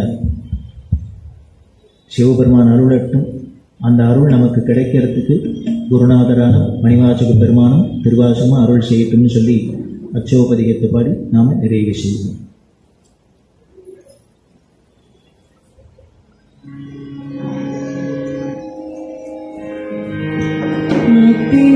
சிவபெருமான் அருளட்டும் அந்த அருள் நமக்கு கிடைக்கிறதுக்கு குருநாதரான மணிவாசக பெருமானும் திருவாசமும் அருள் செய்யட்டும்னு சொல்லி அச்சோபதிகத்தை பாடி நாம் நிறைவு செய்வோம் முக்தி